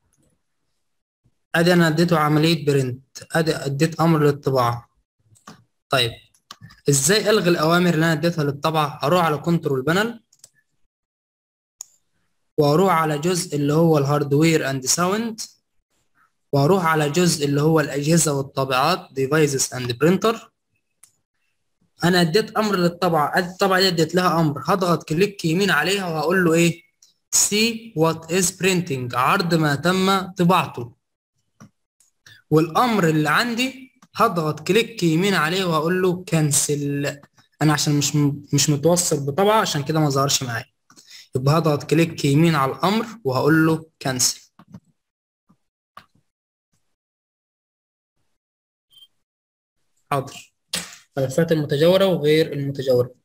ادي انا اديته عملية برنت ادي اديت امر للطباعة طيب ازاي الغي الاوامر اللي انا اديتها للطبعة اروح على كنترول بانل واروح على جزء اللي هو الهاردوير اند ساوند واروح على جزء اللي هو الاجهزة والطابعات ديفايسز اند برينتر انا اديت امر للطبعه الطبعه دي اديت لها امر هضغط كليك يمين عليها وهقول له ايه سي وات از برينتنج عرض ما تم طباعته والامر اللي عندي هضغط كليك يمين عليه وهقول له كنسل انا عشان مش مش متوصل بطبعه عشان كده ما ظهرش معايا يبقى هضغط كليك يمين على الامر وهقول له كنسل حاضر ملفات المتجاورة وغير المتجاورة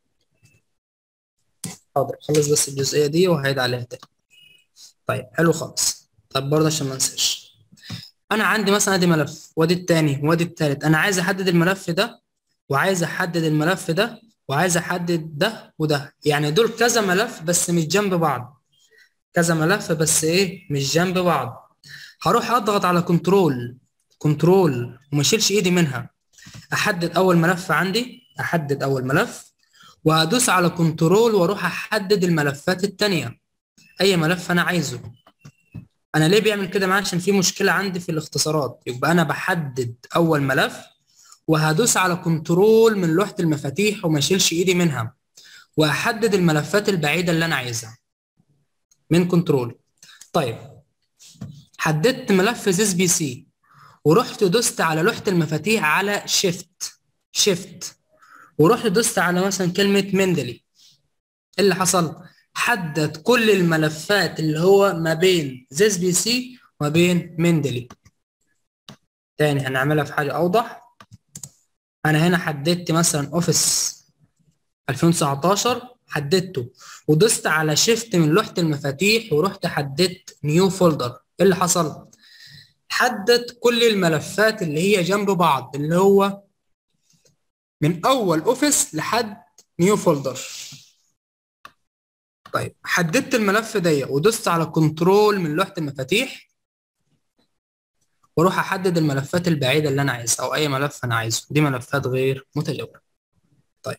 حاضر خلص بس الجزئية دي وهعيد عليها تاني طيب حلو خالص طب برضه عشان ما انساش انا عندي مثلا ادي ملف وادي التاني وادي التالت انا عايز احدد الملف ده وعايز احدد الملف ده وعايز احدد ده وده يعني دول كذا ملف بس مش جنب بعض كذا ملف بس ايه مش جنب بعض هروح اضغط على كنترول كنترول وما اشيلش ايدي منها احدد اول ملف عندي احدد اول ملف وهدوس على كنترول واروح احدد الملفات التانية اي ملف انا عايزه انا ليه بيعمل كده معايا عشان في مشكله عندي في الاختصارات يبقى انا بحدد اول ملف وهدوس على كنترول من لوحه المفاتيح وما اشيلش ايدي منها واحدد الملفات البعيده اللي انا عايزها من كنترول طيب حددت ملف زيس بي سي ورحت دوست على لوحه المفاتيح على شيفت شيفت ورحت دوست على مثلا كلمه مندلي ايه اللي حصل حدد كل الملفات اللي هو ما بين زيس بي سي وما بين مندلي تاني هنعملها في حاجه اوضح انا هنا حددت مثلا اوفيس 2019 حددته ودوست على شيفت من لوحه المفاتيح ورحت حددت نيو فولدر ايه اللي حصل حدد كل الملفات اللي هي جنب بعض اللي هو من اول اوفيس لحد نيو فولدر طيب حددت الملف ده ودوست على كنترول من لوحه المفاتيح واروح احدد الملفات البعيده اللي انا عايزها او اي ملف انا عايزه دي ملفات غير متجاوره طيب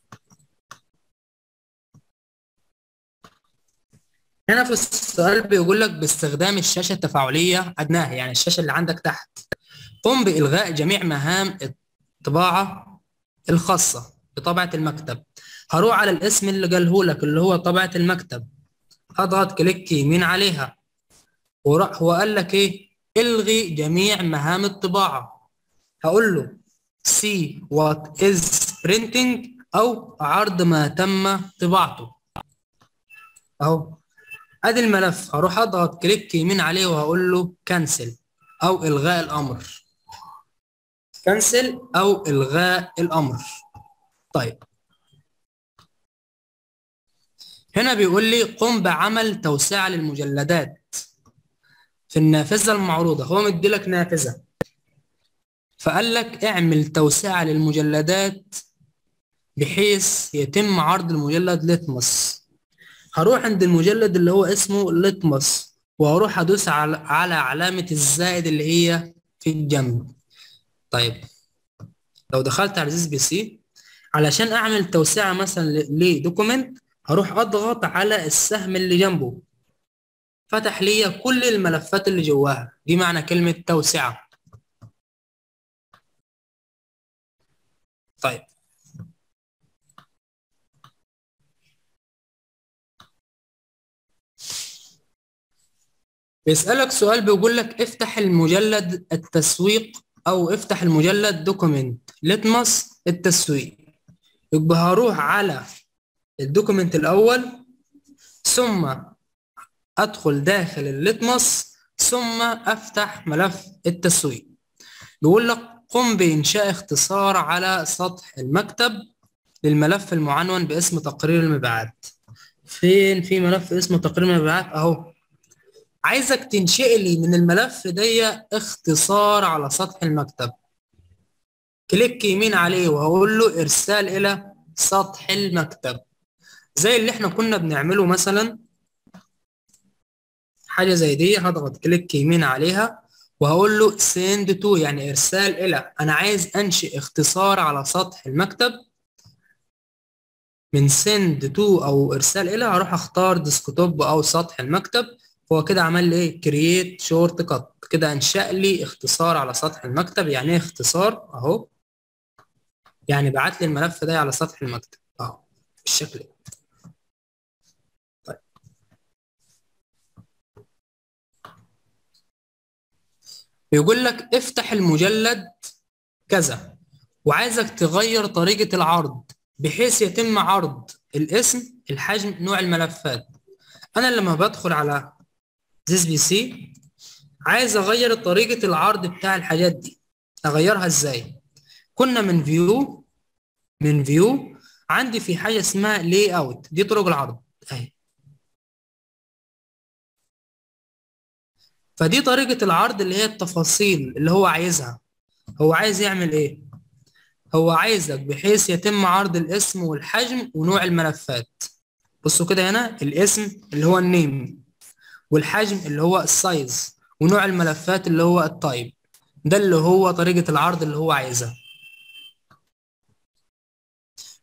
هنا في السؤال بيقول لك باستخدام الشاشه التفاعليه ادناها يعني الشاشه اللي عندك تحت قم بالغاء جميع مهام الطباعه الخاصه بطبعه المكتب هروح على الاسم اللي قاله لك اللي هو طبعه المكتب هضغط كليك يمين عليها وراح هو قال لك ايه الغي جميع مهام الطباعه هقول له see what is printing او عرض ما تم طباعته اهو ادي الملف هروح اضغط كليك يمين عليه وهقول له كنسل او الغاء الامر كنسل او الغاء الامر طيب هنا بيقول لي قم بعمل توسعة للمجلدات في النافذة المعروضة هو مدي لك نافذة فقال لك اعمل توسعة للمجلدات بحيث يتم عرض المجلد لتمس هروح عند المجلد اللي هو اسمه لتمس وهروح ادوس على على علامة الزائد اللي هي في الجنب طيب لو دخلت على زيس بي سي علشان اعمل توسعة مثلا لدوكيمنت هروح اضغط على السهم اللي جنبه فتح لي كل الملفات اللي جواها دي معنى كلمة توسعة طيب بيسألك سؤال بيقول لك افتح المجلد التسويق او افتح المجلد دوكيمنت لتمس التسويق يبقى هروح على الدوكيمنت الاول ثم ادخل داخل اللتمس ثم افتح ملف التسويق بيقول لك قم بانشاء اختصار على سطح المكتب للملف المعنون باسم تقرير المبيعات فين في ملف اسمه تقرير المبيعات اهو عايزك تنشئ لي من الملف دي اختصار على سطح المكتب كليك يمين عليه وهقول له ارسال الى سطح المكتب زي اللي احنا كنا بنعمله مثلا حاجه زي دي هضغط كليك يمين عليها وهقول له send to يعني ارسال الى انا عايز انشئ اختصار على سطح المكتب من send to او ارسال الى هروح اختار ديسكتوب او سطح المكتب هو كده عمل لي ايه كرييت شورت كات كده انشأ لي اختصار على سطح المكتب يعني ايه اختصار اهو يعني بعت لي الملف ده على سطح المكتب اهو بالشكل ده طيب بيقول لك افتح المجلد كذا وعايزك تغير طريقة العرض بحيث يتم عرض الاسم الحجم نوع الملفات انا لما بدخل على زيس بي سي عايز اغير طريقة العرض بتاع الحاجات دي اغيرها ازاي كنا من فيو من فيو عندي في حاجة اسمها لي اوت دي طرق العرض اهي فدي طريقة العرض اللي هي التفاصيل اللي هو عايزها هو عايز يعمل ايه هو عايزك بحيث يتم عرض الاسم والحجم ونوع الملفات بصوا كده هنا الاسم اللي هو النيم والحجم اللي هو السايز ونوع الملفات اللي هو التايب ده اللي هو طريقة العرض اللي هو عايزها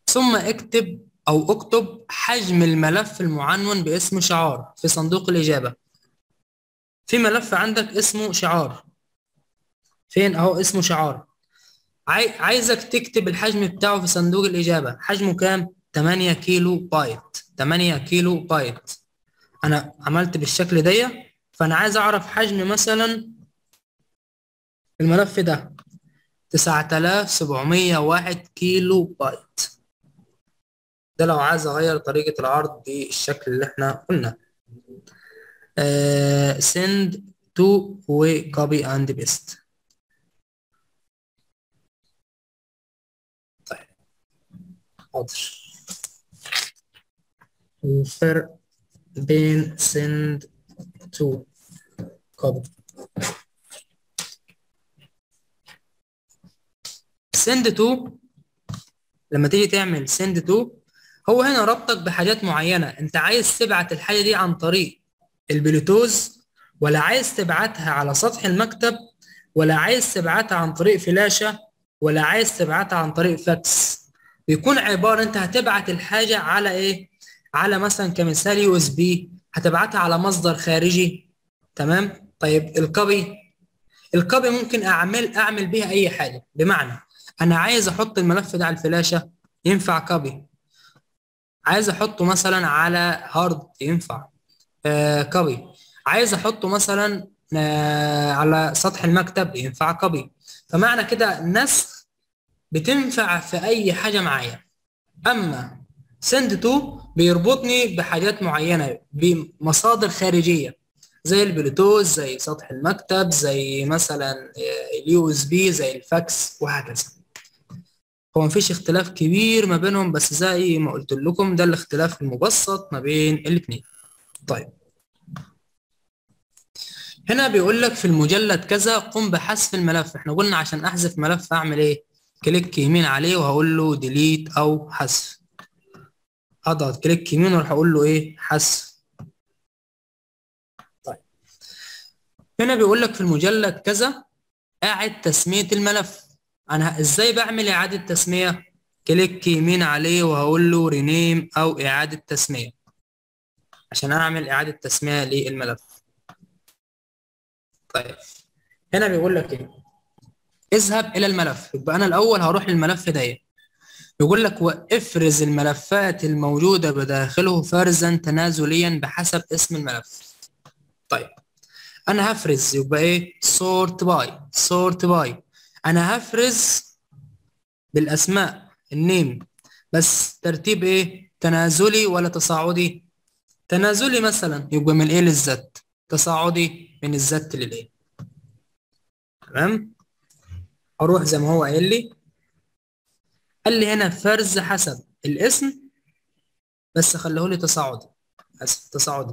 ثم اكتب او اكتب حجم الملف المعنون باسم شعار في صندوق الاجابه في ملف عندك اسمه شعار فين اهو اسمه شعار عاي... عايزك تكتب الحجم بتاعه في صندوق الاجابه حجمه كام 8 كيلو بايت 8 كيلو بايت انا عملت بالشكل ده فانا عايز اعرف حجم مثلا الملف ده 9701 كيلو بايت ده لو عايز اغير طريقة العرض بالشكل اللي احنا قلنا آه send to و copy and paste طيب حاضر الفرق بين send to copy send to لما تيجي تعمل send to هو هنا ربطك بحاجات معينة انت عايز تبعت الحاجة دي عن طريق البلوتوز ولا عايز تبعتها على سطح المكتب ولا عايز تبعتها عن طريق فلاشة ولا عايز تبعتها عن طريق فاكس بيكون عبارة انت هتبعت الحاجة على ايه على مثلا كمثال يو اس بي هتبعتها على مصدر خارجي تمام طيب الكوبي الكوبي ممكن اعمل اعمل بيها اي حاجة بمعنى انا عايز احط الملف ده على الفلاشة ينفع كوبي عايز احطه مثلا على هارد ينفع آه كوبي عايز احطه مثلا آه على سطح المكتب ينفع كوبي فمعنى كده نسخ بتنفع في اي حاجه معايا اما سند تو بيربطني بحاجات معينه بمصادر خارجيه زي البلوتوث زي سطح المكتب زي مثلا اليو اس بي زي الفاكس وهكذا هو مفيش اختلاف كبير ما بينهم بس زي ما قلت لكم ده الاختلاف المبسط ما بين الاثنين طيب هنا بيقول لك في المجلد كذا قم بحذف الملف احنا قلنا عشان احذف ملف اعمل ايه كليك يمين عليه وهقول له ديليت او حذف اضغط كليك يمين واروح اقول له ايه حذف طيب هنا بيقول لك في المجلد كذا اعد تسمية الملف انا ازاي بعمل اعادة تسمية كليك يمين عليه وهقول له رينيم او اعادة تسمية عشان اعمل اعادة تسمية للملف طيب هنا بيقول لك ايه اذهب الى الملف يبقى انا الاول هروح للملف ده يقول لك وافرز الملفات الموجودة بداخله فرزا تنازليا بحسب اسم الملف طيب انا هفرز يبقى ايه sort by sort by انا هفرز بالاسماء النيم بس ترتيب ايه تنازلي ولا تصاعدي تنازلي مثلا يبقى من ايه للزد تصاعدي من الزد للايه تمام اروح زي ما هو قايل لي قال لي هنا فرز حسب الاسم بس خليه لي تصاعدي اسف تصاعدي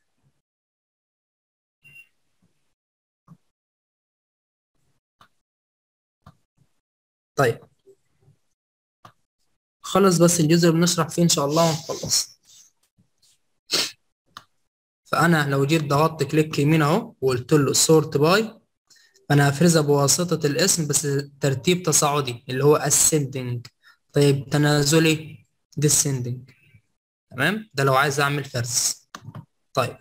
طيب خلص بس الجزء اللي بنشرح فيه ان شاء الله ونخلص فانا لو جيت ضغطت كليك يمين اهو وقلت له سورت باي انا هفرزها بواسطة الاسم بس ترتيب تصاعدي اللي هو ascending طيب تنازلي descending تمام ده لو عايز اعمل فرز طيب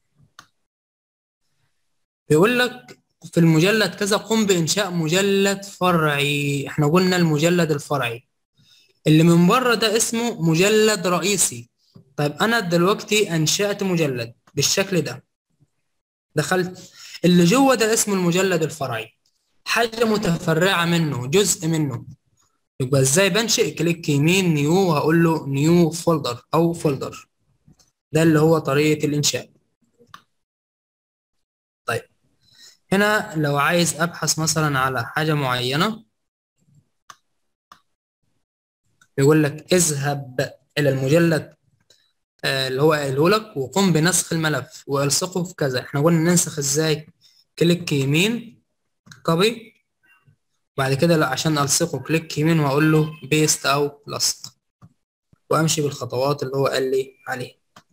بيقول لك في المجلد كذا قم بإنشاء مجلد فرعي احنا قلنا المجلد الفرعي اللي من بره ده اسمه مجلد رئيسي طيب انا دلوقتي انشأت مجلد بالشكل ده دخلت اللي جوه ده اسمه المجلد الفرعي حاجة متفرعة منه جزء منه يبقى ازاي بنشئ كليك يمين نيو وهقول له نيو فولدر او فولدر ده اللي هو طريقة الانشاء طيب هنا لو عايز ابحث مثلا على حاجة معينة يقول لك اذهب الى المجلد اللي هو قايله لك وقم بنسخ الملف والصقه في كذا احنا قلنا ننسخ ازاي كليك يمين كوبي بعد كده لا عشان الصقه كليك يمين واقول له بيست او لاست وامشي بالخطوات اللي هو قال لي عليها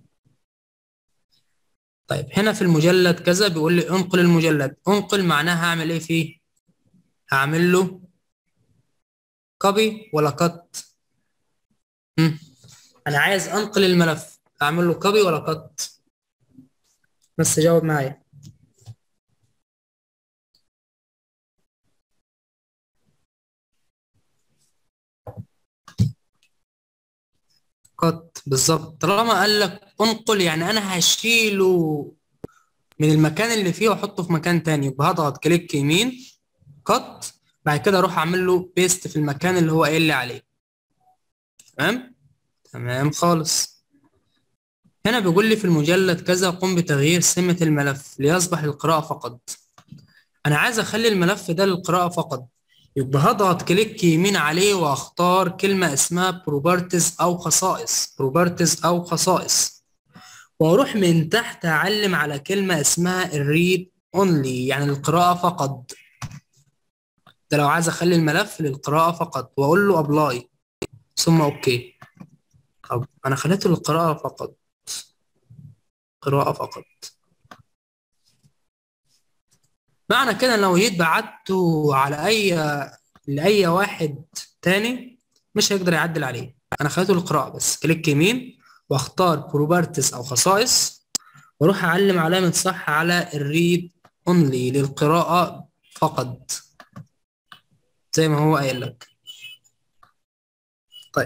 طيب هنا في المجلد كذا بيقول لي انقل المجلد انقل معناها هعمل ايه فيه هعمل له كوبي ولا كت مم. انا عايز انقل الملف اعمل له كوبي ولا كت بس جاوب معايا كت بالظبط طالما قال لك انقل يعني انا هشيله من المكان اللي فيه واحطه في مكان تاني يبقى هضغط كليك يمين كت بعد كده اروح اعمل له بيست في المكان اللي هو قايل لي عليه تمام تمام خالص هنا بيقول لي في المجلد كذا قم بتغيير سمة الملف ليصبح للقراءة فقط انا عايز اخلي الملف ده للقراءة فقط يبقى هضغط كليك يمين عليه واختار كلمة اسمها بروبرتيز او خصائص بروبرتيز او خصائص واروح من تحت اعلم على كلمة اسمها الريد اونلي يعني القراءة فقط ده لو عايز اخلي الملف للقراءة فقط واقول له ابلاي ثم اوكي طب انا خليته للقراءة فقط قراءة فقط معنى كده لو جيت بعته على اي لاي واحد تاني مش هيقدر يعدل عليه انا خليته للقراءة بس كليك يمين واختار بروبرتيز او خصائص واروح اعلم علامة صح على الريد اونلي للقراءة فقط زي ما هو قايل لك طيب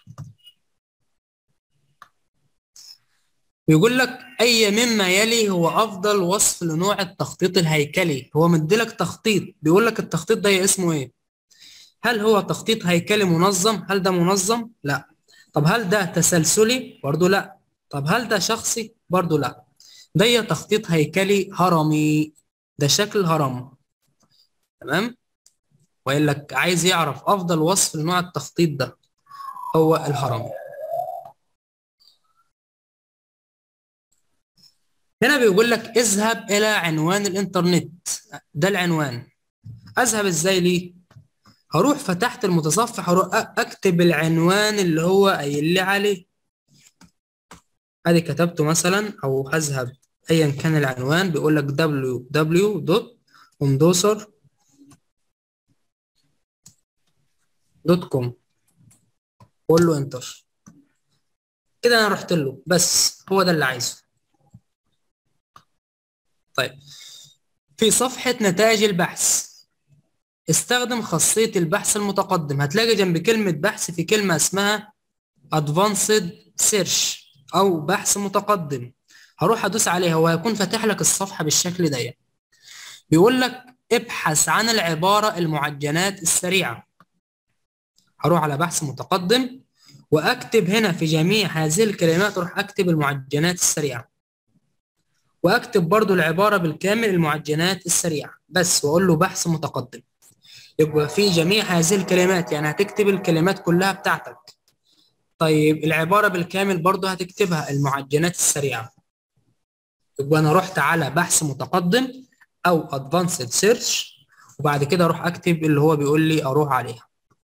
بيقول لك اي مما يلي هو افضل وصف لنوع التخطيط الهيكلي هو مديلك تخطيط بيقول لك التخطيط ده اسمه ايه هل هو تخطيط هيكلي منظم هل ده منظم لا طب هل ده تسلسلي برضو لا طب هل ده شخصي برضو لا ده تخطيط هيكلي هرمي ده شكل هرم تمام وقال لك عايز يعرف افضل وصف لنوع التخطيط ده هو الهرمي هنا بيقول لك اذهب الى عنوان الانترنت ده العنوان اذهب ازاي ليه هروح فتحت المتصفح هروح اكتب العنوان اللي هو قايل لي عليه ادي كتبته مثلا او هذهب ايا كان العنوان بيقول لك www.umdoser دوت كوم قول له انتر كده انا رحت له بس هو ده اللي عايزه طيب في صفحة نتائج البحث استخدم خاصية البحث المتقدم هتلاقي جنب كلمة بحث في كلمة اسمها Advanced Search أو بحث متقدم هروح أدوس عليها وهيكون فاتح لك الصفحة بالشكل ده بيقول لك ابحث عن العبارة المعجنات السريعة هروح على بحث متقدم واكتب هنا في جميع هذه الكلمات اروح اكتب المعجنات السريعه واكتب برضو العباره بالكامل المعجنات السريعه بس واقول له بحث متقدم يبقى في جميع هذه الكلمات يعني هتكتب الكلمات كلها بتاعتك طيب العباره بالكامل برضو هتكتبها المعجنات السريعه يبقى انا رحت على بحث متقدم او advanced search وبعد كده اروح اكتب اللي هو بيقول لي اروح عليها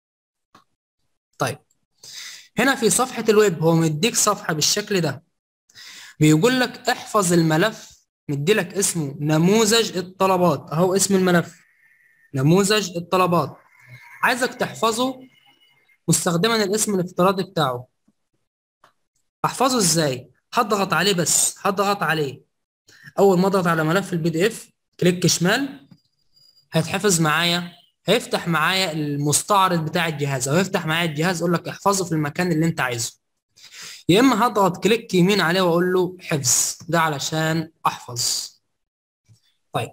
طيب هنا في صفحة الويب هو مديك صفحة بالشكل ده بيقول لك احفظ الملف مديلك اسمه نموذج الطلبات اهو اسم الملف نموذج الطلبات عايزك تحفظه مستخدما الاسم الافتراضي بتاعه احفظه ازاي هضغط عليه بس هضغط عليه اول ما اضغط على ملف البي دي اف كليك شمال هيتحفظ معايا هيفتح معايا المستعرض بتاع الجهاز او يفتح معايا الجهاز يقول لك احفظه في المكان اللي انت عايزه يا اما هضغط كليك يمين عليه واقول له حفظ ده علشان احفظ طيب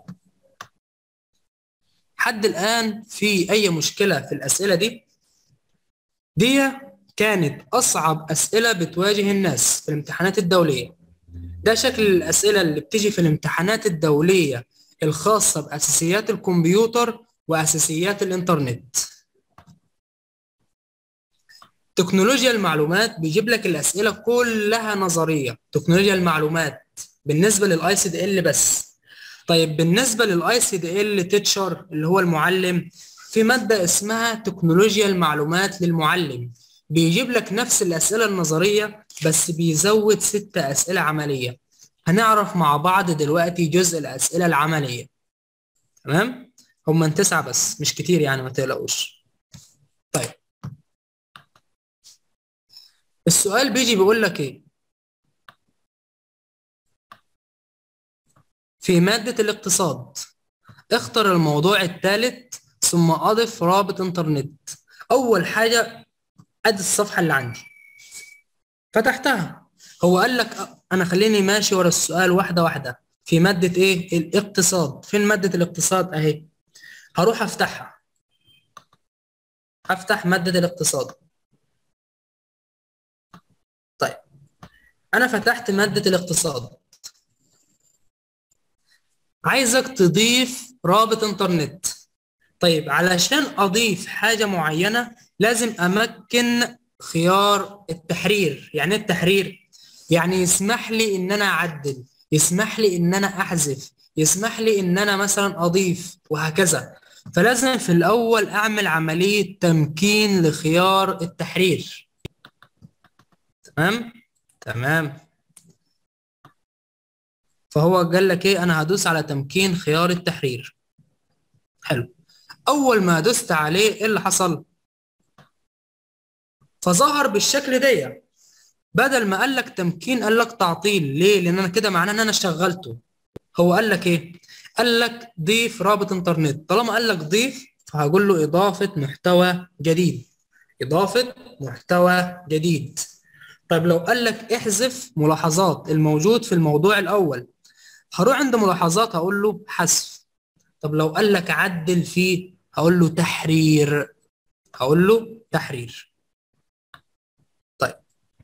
حد الان في اي مشكله في الاسئله دي دي كانت اصعب اسئله بتواجه الناس في الامتحانات الدوليه ده شكل الاسئله اللي بتيجي في الامتحانات الدوليه الخاصه باساسيات الكمبيوتر واساسيات الانترنت تكنولوجيا المعلومات بيجيب لك الاسئله كلها نظريه تكنولوجيا المعلومات بالنسبه للاي سي دي ال بس طيب بالنسبه للاي سي دي ال تيتشر اللي هو المعلم في ماده اسمها تكنولوجيا المعلومات للمعلم بيجيب لك نفس الاسئله النظريه بس بيزود ست اسئله عمليه هنعرف مع بعض دلوقتي جزء الاسئله العمليه تمام هم من تسعة بس مش كتير يعني ما تقلقوش طيب السؤال بيجي بيقول لك ايه في مادة الاقتصاد اختر الموضوع الثالث ثم اضف رابط انترنت اول حاجة ادي الصفحة اللي عندي فتحتها هو قال لك انا خليني ماشي ورا السؤال واحدة واحدة في مادة ايه الاقتصاد فين مادة الاقتصاد اهي هروح افتحها افتح مادة الاقتصاد طيب انا فتحت مادة الاقتصاد عايزك تضيف رابط انترنت طيب علشان اضيف حاجة معينة لازم امكن خيار التحرير يعني ايه التحرير يعني يسمح لي ان انا اعدل يسمح لي ان انا احذف يسمح لي ان انا مثلا اضيف وهكذا فلازم في الاول اعمل عملية تمكين لخيار التحرير تمام تمام فهو قال لك ايه انا هدوس على تمكين خيار التحرير حلو اول ما دوست عليه ايه اللي حصل فظهر بالشكل ده بدل ما قال لك تمكين قال لك تعطيل ليه لان انا كده معناه ان انا شغلته هو قال لك ايه قال لك ضيف رابط انترنت طالما قال لك ضيف فهقول له اضافه محتوى جديد اضافه محتوى جديد طيب لو قال لك احذف ملاحظات الموجود في الموضوع الاول هروح عند ملاحظات هقول له حذف طب لو قال لك عدل فيه هقول له تحرير هقول له تحرير طيب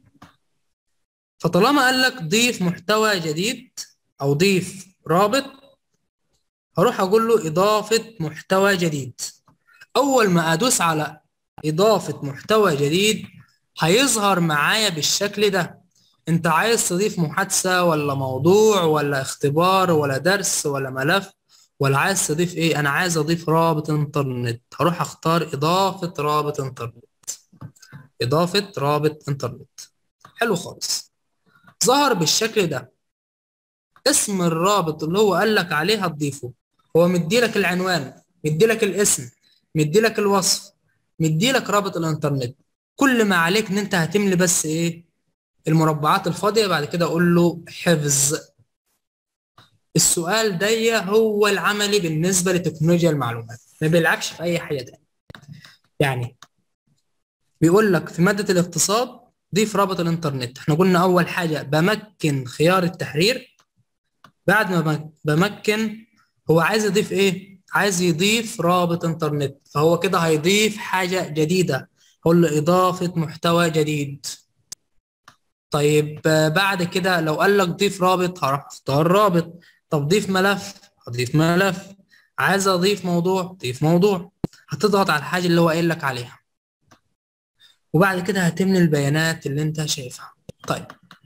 فطالما قال لك ضيف محتوى جديد او ضيف رابط هروح اقول له اضافه محتوى جديد اول ما ادوس على اضافه محتوى جديد هيظهر معايا بالشكل ده انت عايز تضيف محادثة ولا موضوع ولا اختبار ولا درس ولا ملف ولا عايز تضيف ايه انا عايز اضيف رابط انترنت هروح اختار اضافة رابط انترنت اضافة رابط انترنت حلو خالص ظهر بالشكل ده اسم الرابط اللي هو قال لك عليه هتضيفه هو مديلك العنوان مديلك الاسم مديلك الوصف مديلك رابط الانترنت كل ما عليك ان انت هتملي بس ايه المربعات الفاضيه بعد كده اقول له حفظ السؤال ده هو العملي بالنسبه لتكنولوجيا المعلومات ما بيلعبش في اي حاجه تانية يعني بيقول لك في ماده الاقتصاد ضيف رابط الانترنت احنا قلنا اول حاجه بمكن خيار التحرير بعد ما بمكن هو عايز يضيف ايه عايز يضيف رابط انترنت فهو كده هيضيف حاجه جديده اقول له اضافه محتوى جديد طيب بعد كده لو قال لك ضيف رابط هروح اختار رابط طب ضيف ملف هضيف ملف عايز اضيف موضوع ضيف موضوع هتضغط على الحاجه اللي هو قايل لك عليها وبعد كده هتملي البيانات اللي انت شايفها طيب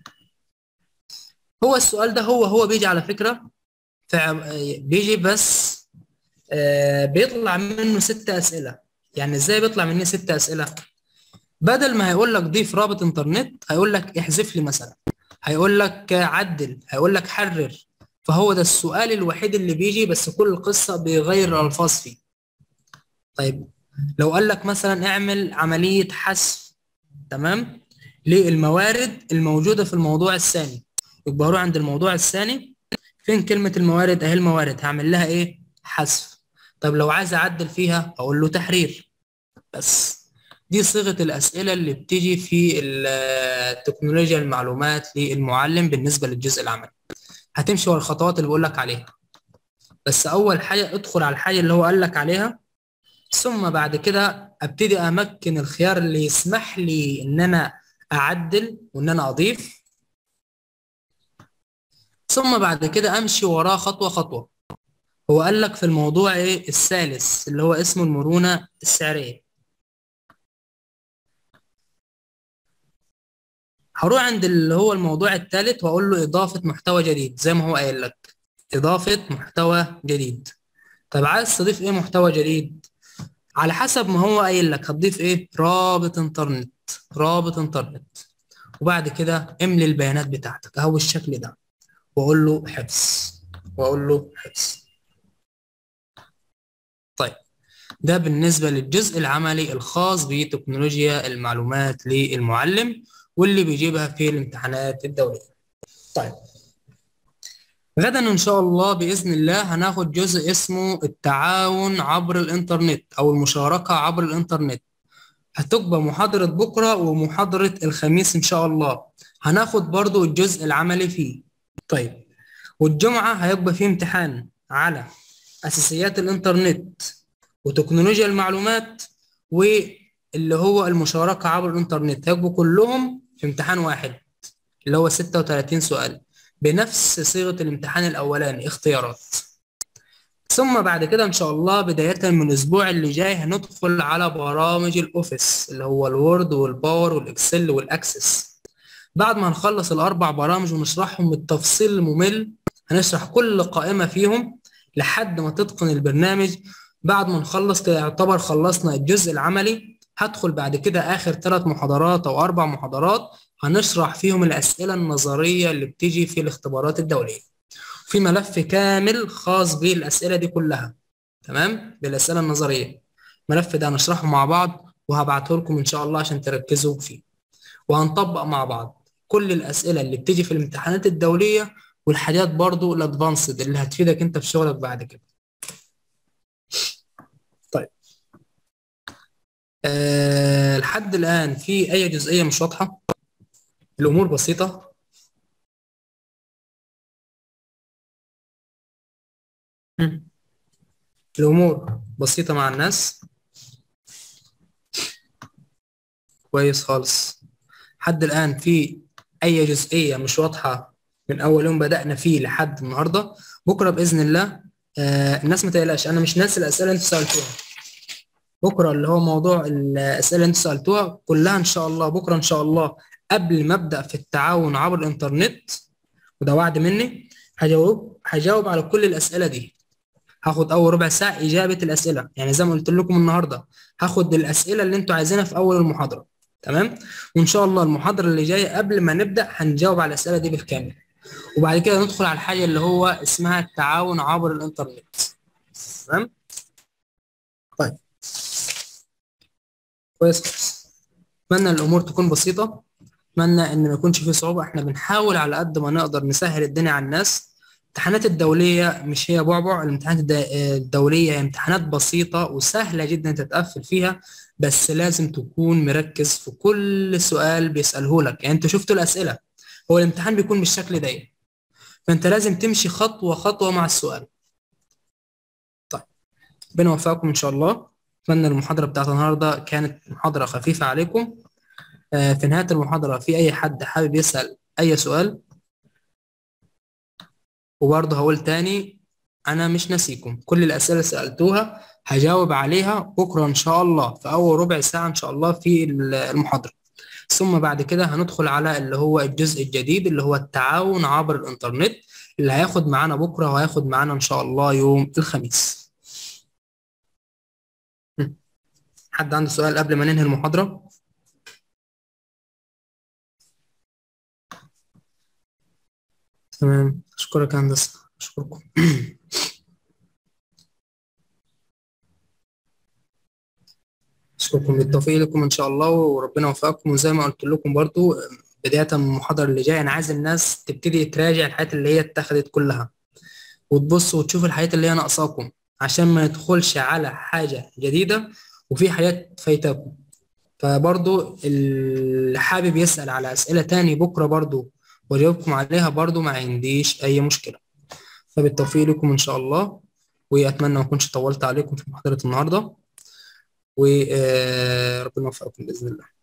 هو السؤال ده هو هو بيجي على فكره بيجي بس بيطلع منه ست اسئله يعني ازاي بيطلع مني ست اسئله بدل ما هيقول لك ضيف رابط انترنت هيقول لك احذف لي مثلا هيقول لك عدل هيقول لك حرر فهو ده السؤال الوحيد اللي بيجي بس كل القصه بيغير الالفاظ فيه طيب لو قال لك مثلا اعمل عمليه حذف تمام للموارد الموجوده في الموضوع الثاني يبقى هروح عند الموضوع الثاني فين كلمه الموارد اهي الموارد هعمل لها ايه حذف طب لو عايز اعدل فيها اقول له تحرير بس دي صيغه الاسئله اللي بتيجي في تكنولوجيا المعلومات للمعلم بالنسبه للجزء العملي هتمشي ورا الخطوات اللي بقول لك عليها بس اول حاجه ادخل على الحاجه اللي هو قال لك عليها ثم بعد كده ابتدي امكن الخيار اللي يسمح لي ان انا اعدل وان انا اضيف ثم بعد كده امشي وراه خطوه خطوه هو قال لك في الموضوع ايه الثالث اللي هو اسمه المرونه السعريه هروح عند اللي هو الموضوع الثالث واقول له اضافه محتوى جديد زي ما هو قايل لك اضافه محتوى جديد طب عايز تضيف ايه محتوى جديد على حسب ما هو قايل لك هتضيف ايه رابط انترنت رابط انترنت وبعد كده املي البيانات بتاعتك اهو الشكل ده واقول له حفظ واقول له حفظ طيب ده بالنسبة للجزء العملي الخاص بتكنولوجيا المعلومات للمعلم واللي بيجيبها في الامتحانات الدولية طيب غدا إن شاء الله بإذن الله هناخد جزء اسمه التعاون عبر الإنترنت أو المشاركة عبر الإنترنت هتبقى محاضرة بكرة ومحاضرة الخميس إن شاء الله هناخد برضو الجزء العملي فيه طيب والجمعة هيبقى فيه امتحان على أساسيات الإنترنت وتكنولوجيا المعلومات واللي هو المشاركة عبر الإنترنت هيبقوا كلهم في امتحان واحد اللي هو 36 سؤال بنفس صيغة الامتحان الأولاني اختيارات ثم بعد كده إن شاء الله بداية من الأسبوع اللي جاي هندخل على برامج الأوفيس اللي هو الوورد والباور والإكسل والأكسس بعد ما نخلص الأربع برامج ونشرحهم بالتفصيل الممل هنشرح كل قائمة فيهم لحد ما تتقن البرنامج بعد ما نخلص كده يعتبر خلصنا الجزء العملي هدخل بعد كده آخر ثلاث محاضرات أو أربع محاضرات هنشرح فيهم الأسئلة النظرية اللي بتيجي في الاختبارات الدولية في ملف كامل خاص بالأسئلة دي كلها تمام بالأسئلة النظرية الملف ده هنشرحه مع بعض وهبعته لكم إن شاء الله عشان تركزوا فيه وهنطبق مع بعض كل الأسئلة اللي بتيجي في الامتحانات الدولية والحاجات برضو الادفانسد اللي هتفيدك انت في شغلك بعد كده طيب أه لحد الآن في أي جزئية مش واضحة الأمور بسيطة مم. الأمور بسيطة مع الناس كويس خالص لحد الآن في أي جزئية مش واضحة من أول يوم بدأنا فيه لحد النهاردة بكرة بإذن الله آه الناس ما تقلقش أنا مش ناسي الأسئلة اللي أنتوا سألتوها بكرة اللي هو موضوع الأسئلة اللي أنتوا سألتوها كلها إن شاء الله بكرة إن شاء الله قبل ما أبدأ في التعاون عبر الإنترنت وده وعد مني هجاوب هجاوب على كل الأسئلة دي هاخد أول ربع ساعة إجابة الأسئلة يعني زي ما قلت لكم النهاردة هاخد الأسئلة اللي أنتوا عايزينها في أول المحاضرة تمام وإن شاء الله المحاضرة اللي جاية قبل ما نبدأ هنجاوب على الأسئلة دي بالكامل وبعد كده ندخل على الحاجة اللي هو اسمها التعاون عبر الإنترنت تمام طيب كويس خالص أتمنى الأمور تكون بسيطة أتمنى إن ما يكونش فيه صعوبة إحنا بنحاول على قد ما نقدر نسهل الدنيا على الناس الامتحانات الدولية مش هي بعبع الامتحانات الدولية هي امتحانات بسيطة وسهلة جدا تتقفل فيها بس لازم تكون مركز في كل سؤال بيسأله لك يعني انت شفتوا الأسئلة هو الامتحان بيكون بالشكل ده فانت لازم تمشي خطوة خطوة مع السؤال طيب ربنا يوفقكم ان شاء الله اتمنى المحاضرة بتاعت النهاردة كانت محاضرة خفيفة عليكم آه في نهاية المحاضرة في اي حد حابب يسأل اي سؤال وبرضه هقول تاني انا مش ناسيكم كل الاسئله اللي سالتوها هجاوب عليها بكره ان شاء الله في اول ربع ساعه ان شاء الله في المحاضره ثم بعد كده هندخل على اللي هو الجزء الجديد اللي هو التعاون عبر الانترنت اللي هياخد معانا بكره وهياخد معانا ان شاء الله يوم الخميس حد عنده سؤال قبل ما ننهي المحاضره تمام اشكرك يا هندسه اشكركم اشكركم بالتوفيق لكم ان شاء الله وربنا يوفقكم وزي ما قلت لكم برضو بدايه من المحاضره اللي جايه انا عايز الناس تبتدي تراجع الحاجات اللي هي اتخذت كلها وتبص وتشوف الحاجات اللي هي ناقصاكم عشان ما ندخلش على حاجه جديده وفي حاجات فايتاكم فبرضو اللي حابب يسأل على أسئلة تاني بكرة برضو واجاوبكم عليها برضو ما عنديش اي مشكله فبالتوفيق لكم ان شاء الله واتمنى ما اكونش طولت عليكم في محاضره النهارده وربنا يوفقكم باذن الله